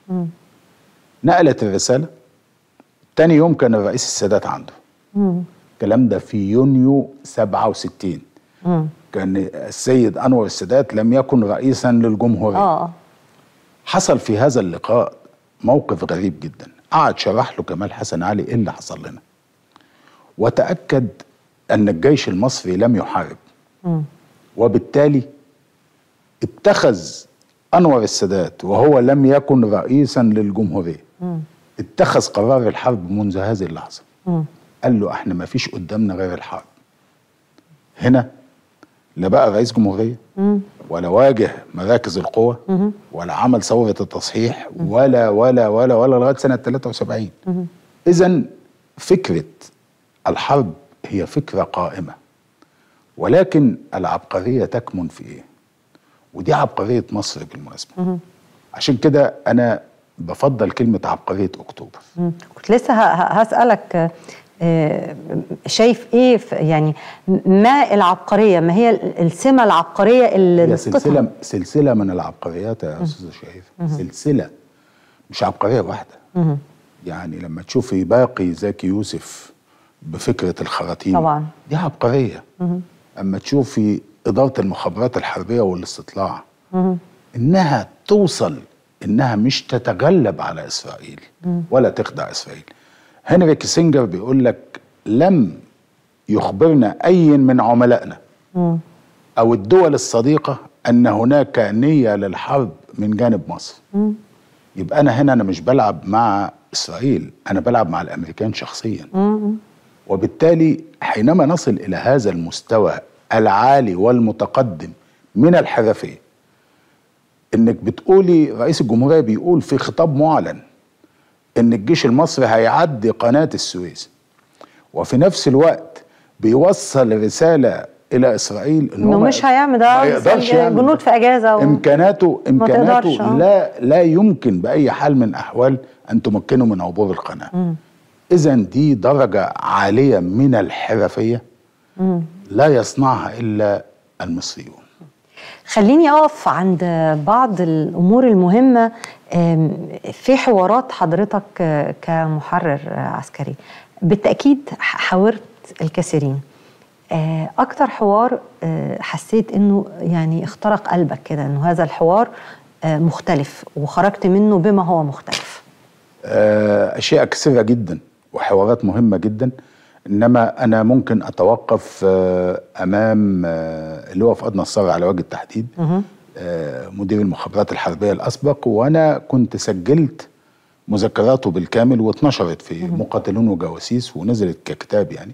نقلت الرسالة تاني يوم كان الرئيس السادات عنده الكلام ده في يونيو 67 كان السيد أنور السادات لم يكن رئيسا للجمهورية اه حصل في هذا اللقاء موقف غريب جدا قعد شرح له كمال حسن علي ايه اللي حصل لنا وتأكد أن الجيش المصري لم يحارب وبالتالي اتخذ أنور السادات وهو لم يكن رئيسا للجمهورية اتخذ قرار الحرب منذ هذه اللحظة قال له احنا ما فيش قدامنا غير الحرب هنا لا بقى رئيس جمهورية ولا واجه مراكز القوى ولا عمل ثورة التصحيح ولا ولا ولا ولا لغاية سنة 73 إذا فكرة الحرب هي فكرة قائمة ولكن العبقرية تكمن في إيه؟ ودي عبقرية مصر بالمناسبة عشان كده أنا بفضل كلمة عبقرية أكتوبر مم. كنت لسه ه- ه- هسألك آه، شايف ايه في- يعني ما العبقرية ما هي ال- السمة العبقرية اللي هي نسقطها؟ سلسلة سلسلة من العبقريات يا أستاذة شريف سلسلة مش عبقرية واحدة يعني لما تشوفي باقي زكي يوسف بفكرة الخراطيم طبعاً. دي عبقرية أما تشوفي إدارة المخابرات الحربية والاستطلاع إنها توصل إنها مش تتغلب على إسرائيل ولا تخدع إسرائيل هنري كيسنجر بيقول لك لم يخبرنا أي من عملائنا أو الدول الصديقة أن هناك نية للحرب من جانب مصر يبقى أنا هنا أنا مش بلعب مع إسرائيل أنا بلعب مع الأمريكان شخصيا وبالتالي حينما نصل إلى هذا المستوى العالي والمتقدم من الحرفية إنك بتقولي رئيس الجمهورية بيقول في خطاب معلن إن الجيش المصري هيعدي قناة السويس وفي نفس الوقت بيوصل رسالة إلى إسرائيل انه هو مش هيعمل ده ما يقدرش يعمل جنود ده. في اجازة و... امكاناته ما تقدرش، امكاناته آه. لا لا يمكن باي حال من الاحوال ان تمكنه من عبور القناه اذا دي درجه عاليه من الحرفيه لا يصنعها الا المصريون خليني اقف عند بعض الامور المهمه آم، في حوارات حضرتك آه، كمحرر آه، عسكري بالتاكيد ح- حاورت الكثيرين آه، اكتر حوار آه، حسيت انه يعني اخترق قلبك كده انه هذا الحوار آه، مختلف وخرجت منه بما هو مختلف آه، اشياء كثيره جدا وحوارات مهمه جدا انما انا ممكن اتوقف آه، امام آه، اللي هو فؤاد نصار على وجه التحديد آه، مدير المخابرات الحربيه الاسبق وانا كنت سجلت مذكراته بالكامل واتنشرت في مقاتلون وجواسيس ونزلت ككتاب يعني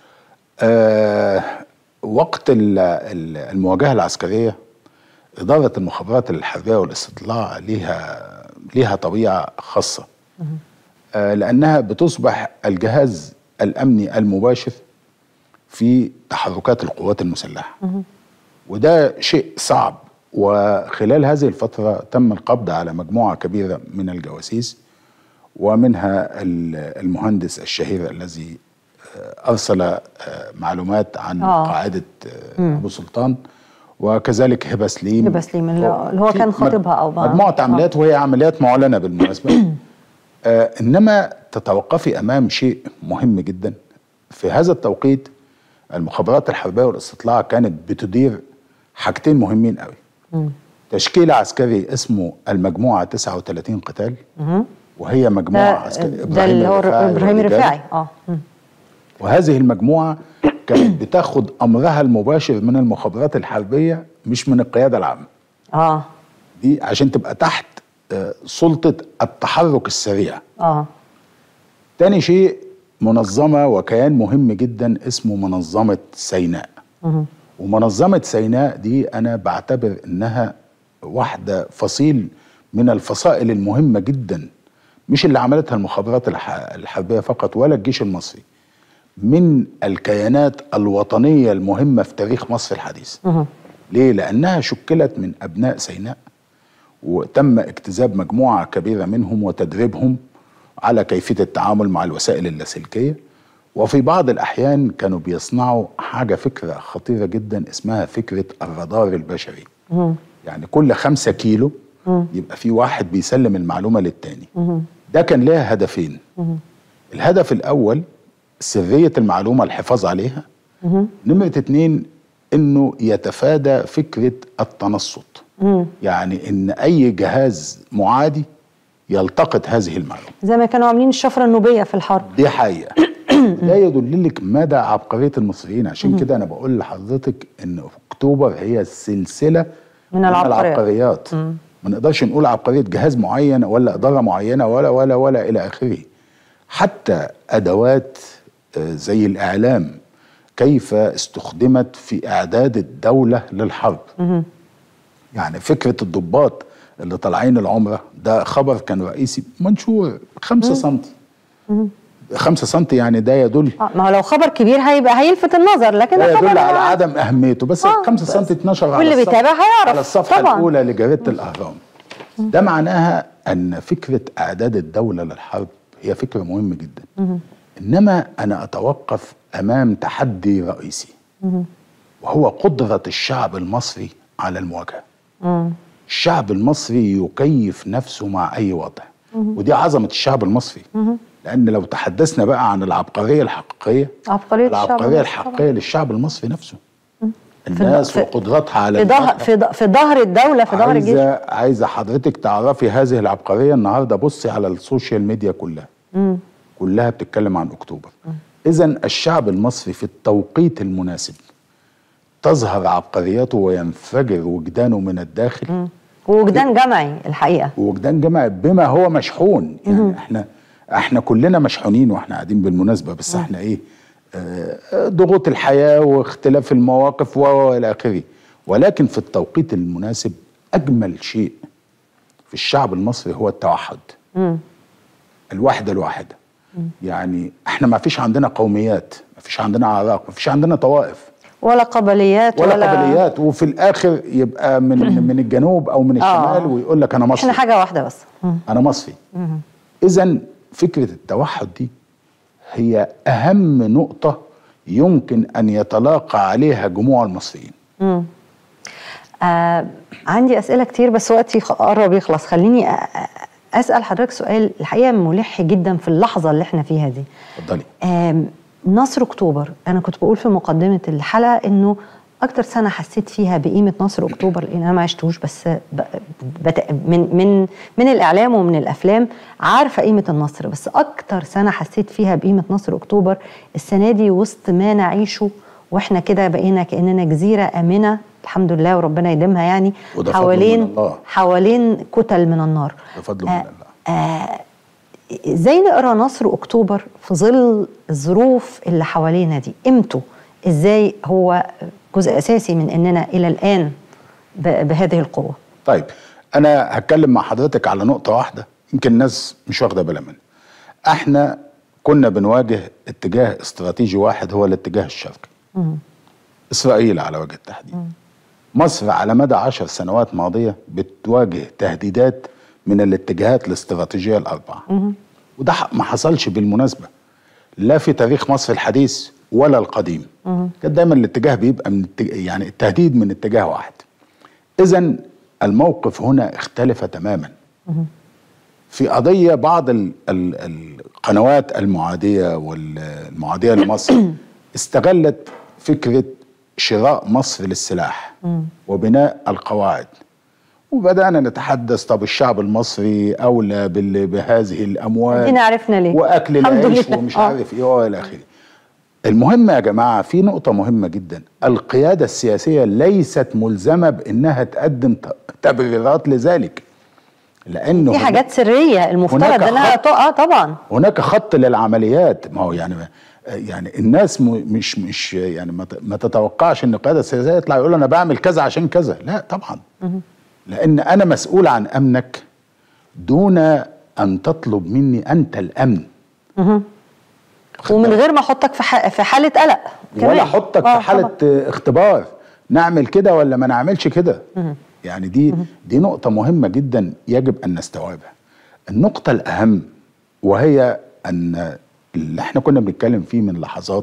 آه، وقت ال- ال- المواجهه العسكريه اداره المخابرات الحربيه والاستطلاع ليها ليها طبيعه خاصه آه، لانها بتصبح الجهاز الامني المباشر في تحركات القوات المسلحه وده شيء صعب وخلال هذه الفتره تم القبض على مجموعه كبيره من الجواسيس ومنها ال- المهندس الشهير الذي آه، ارسل آه، معلومات عن آه. قاعده آه، ابو سلطان وكذلك هبه سليم هبة سليم اللي- اللي هو في كان مج- خاطبها أو ما- مجموعه آه. عمليات وهي عمليات معلنه بالمناسبه آه انما تتوقفي امام شيء مهم جدا في هذا التوقيت المخابرات الحربيه والاستطلاع كانت بتدير حاجتين مهمين قوي تشكيل عسكري اسمه المجموعه 39 قتال وهي مجموعه ده, عسكريه ده اللي هو ابراهيم ورجاله. الرفاعي اه مم. وهذه المجموعة كانت بتاخد أمرها المباشر من المخابرات الحربية مش من القيادة العامة اه دي عشان تبقى تحت آه، سلطة التحرك السريع اه تاني شيء منظمة وكيان مهم جدا اسمه منظمة سيناء ومنظمة سيناء دي أنا بعتبر إنها واحدة فصيل من الفصائل المهمة جدا مش اللي عملتها المخابرات الح- الحربية فقط ولا الجيش المصري من الكيانات الوطنية المهمة في تاريخ مصر الحديث ليه؟ لأنها شكلت من أبناء سيناء وتم اجتذاب مجموعة كبيرة منهم وتدريبهم على كيفية التعامل مع الوسائل اللاسلكية وفي بعض الأحيان كانوا بيصنعوا حاجة فكرة خطيرة جدا اسمها فكرة الرادار البشري يعني كل خمسة كيلو يبقى في واحد بيسلم المعلومة للتاني ده كان لها هدفين الهدف الأول سرية المعلومة الحفاظ عليها نمرة اتنين انه يتفادى فكرة التنصت يعني ان اي جهاز معادي يلتقط هذه المعلومة زي ما كانوا عاملين الشفره النوبيه في الحرب دي حقيقة ده يدللك مدى عبقرية المصريين عشان كده أنا بقول لحضرتك إن أكتوبر هي سلسلة من العبقريات. العبقريات ما نقدرش نقول عبقرية جهاز معين ولا إدارة معينة ولا ولا ولا إلى آخره حتى أدوات آه، زي الإعلام كيف استخدمت في إعداد الدولة للحرب يعني فكرة الضباط اللي طالعين العمرة ده خبر كان رئيسي منشور خمسة سنتي خمسة سنتي يعني ده يدل آه، ما هو لو خبر كبير هيبقى هيلفت النظر لكن ده الخبر يدل على هو- عدم اهميته بس آه، 5 بس. سم اتنشر على واللي الصفحة- بيتابع هيعرف. على الصفحه طبعاً. الاولى لجريده الاهرام ده معناها ان فكره اعداد الدوله للحرب هي فكره مهمه جدا انما انا اتوقف امام تحدي رئيسي وهو قدره الشعب المصري على المواجهه الشعب المصري يكيف نفسه مع اي وضع ودي عظمه الشعب المصري لان لو تحدثنا بقى عن العبقريه الحقيقيه عبقريه الشعب العبقريه المصري الحقيقيه للشعب المصري نفسه الناس في- وقدراتها على في ظهر المواجهة. في ظ- في ظهر الدوله في ظهر الجيش عايزه عايزه حضرتك تعرفي هذه العبقريه النهارده بصي على السوشيال ميديا كلها كلها بتتكلم عن اكتوبر اذا الشعب المصري في التوقيت المناسب تظهر عبقريته وينفجر وجدانه من الداخل ووجدان جمعي الحقيقه وجدان جمعي بما هو مشحون يعني احنا احنا كلنا مشحونين واحنا قاعدين بالمناسبه بس احنا ايه آه، آه، ضغوط الحياه واختلاف المواقف و- و الى اخره ولكن في التوقيت المناسب اجمل شيء في الشعب المصري هو التوحد الوحده الواحده يعني احنا ما فيش عندنا قوميات ما فيش عندنا اعراق ما فيش عندنا طوائف ولا قبليات ولا, ولا, قبليات وفي الاخر يبقى من من الجنوب او من الشمال آه. ويقول لك انا مصري احنا حاجه واحده بس انا مصري اذا فكره التوحد دي هي اهم نقطه يمكن ان يتلاقى عليها جموع المصريين آه عندي اسئله كتير بس وقتي خ- قرب يخلص خليني أ- أ- اسال حضرتك سؤال الحقيقه ملح جدا في اللحظه اللي احنا فيها دي اتفضلي آم، نصر اكتوبر انا كنت بقول في مقدمه الحلقه انه اكتر سنه حسيت فيها بقيمه نصر اكتوبر لان انا ما عشتوش بس ب- بت... من من من الاعلام ومن الافلام عارفه قيمه النصر بس اكتر سنه حسيت فيها بقيمه نصر اكتوبر السنه دي وسط ما نعيشه واحنا كده بقينا كاننا جزيره امنه الحمد لله وربنا يديمها يعني وده فضل حوالين من الله. حوالين كتل من النار بفضل من آه، الله آه ازاي نقرا نصر اكتوبر في ظل الظروف اللي حوالينا دي قيمته ازاي هو جزء اساسي من اننا الى الان ب- بهذه القوه طيب انا هتكلم مع حضرتك على نقطه واحده يمكن الناس مش واخده بالها منها احنا كنا بنواجه اتجاه استراتيجي واحد هو الاتجاه الشرقي اسرائيل على وجه التحديد مصر على مدى عشر سنوات ماضيه بتواجه تهديدات من الاتجاهات الاستراتيجيه الاربعه وده ح- ما حصلش بالمناسبه لا في تاريخ مصر الحديث ولا القديم كان دايما الاتجاه بيبقى من التج... يعني التهديد من اتجاه واحد اذا الموقف هنا اختلف تماما في قضيه بعض ال... ال... القنوات المعاديه والمعاديه لمصر استغلت فكره شراء مصر للسلاح وبناء القواعد وبدانا نتحدث طب الشعب المصري اولى بال... بهذه الاموال ادينا عرفنا ليه واكل الحمد العيش لله. ومش آه. عارف ايه والى اخره المهم يا جماعه في نقطه مهمه جدا القياده السياسيه ليست ملزمه بانها تقدم ت- تبريرات لذلك لانه دي هناك- حاجات سريه المفترض هناك انها خط. تقع طبعا هناك خط للعمليات ما هو يعني يعني الناس م- مش مش يعني ما ت- ما تتوقعش ان القياده السياسيه يطلع يقول انا بعمل كذا عشان كذا لا طبعا لان انا مسؤول عن امنك دون ان تطلب مني انت الامن واخد ومن بالك؟ غير ما احطك في ح- في حاله قلق كمان. ولا احطك آه، في حاله طبعاً. اختبار نعمل كده ولا ما نعملش كده يعني دي دي نقطه مهمه جدا يجب ان نستوعبها النقطه الاهم وهي ان اللي احنا كنا بنتكلم فيه من لحظات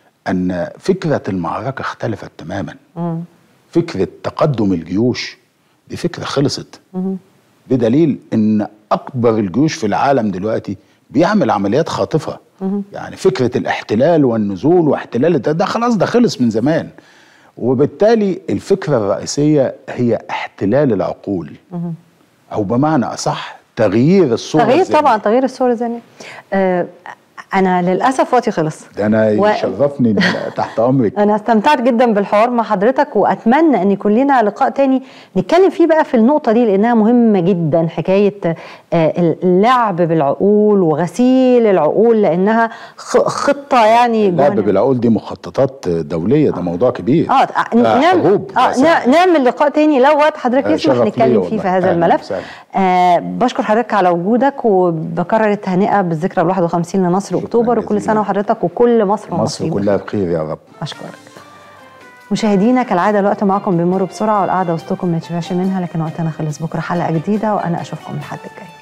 ان فكره المعركه اختلفت تماما فكره تقدم الجيوش دي فكره خلصت بدليل ان اكبر الجيوش في العالم دلوقتي بيعمل عمليات خاطفه يعني فكره الاحتلال والنزول واحتلال ده, ده خلاص ده خلص من زمان وبالتالي الفكره الرئيسيه هي احتلال العقول او بمعنى اصح تغيير الصوره تغيير الذهنية. طبعا تغيير الصوره الذهنيه آه انا للاسف وقتي خلص ده انا و- يشرفني إن تحت امرك انا استمتعت جدا بالحوار مع حضرتك واتمنى ان يكون لنا لقاء تاني نتكلم فيه بقى في النقطه دي لانها مهمه جدا حكايه آه، اللعب بالعقول وغسيل العقول لانها خ- خطه يعني اللعب جوانا. بالعقول دي مخططات دوليه ده موضوع كبير اه ده نعمل حروب اه ده نع- نعمل لقاء تاني لو وقت حضرتك آه، يسمح شرف نتكلم ليا فيه في والله. هذا أهلاً الملف وسهلاً. آه بشكر حضرتك على وجودك وبكرر التهنئه بالذكرى ال 51 لنصر اكتوبر وكل جزيلاً. سنه وحضرتك وكل مصر مصر والمصريين كلها بخير يا رب اشكرك مشاهدينا كالعاده الوقت معاكم بيمر بسرعه والقعده وسطكم ما يتشبعش منها لكن وقتنا خلص بكره حلقه جديده وانا اشوفكم الحد الجاي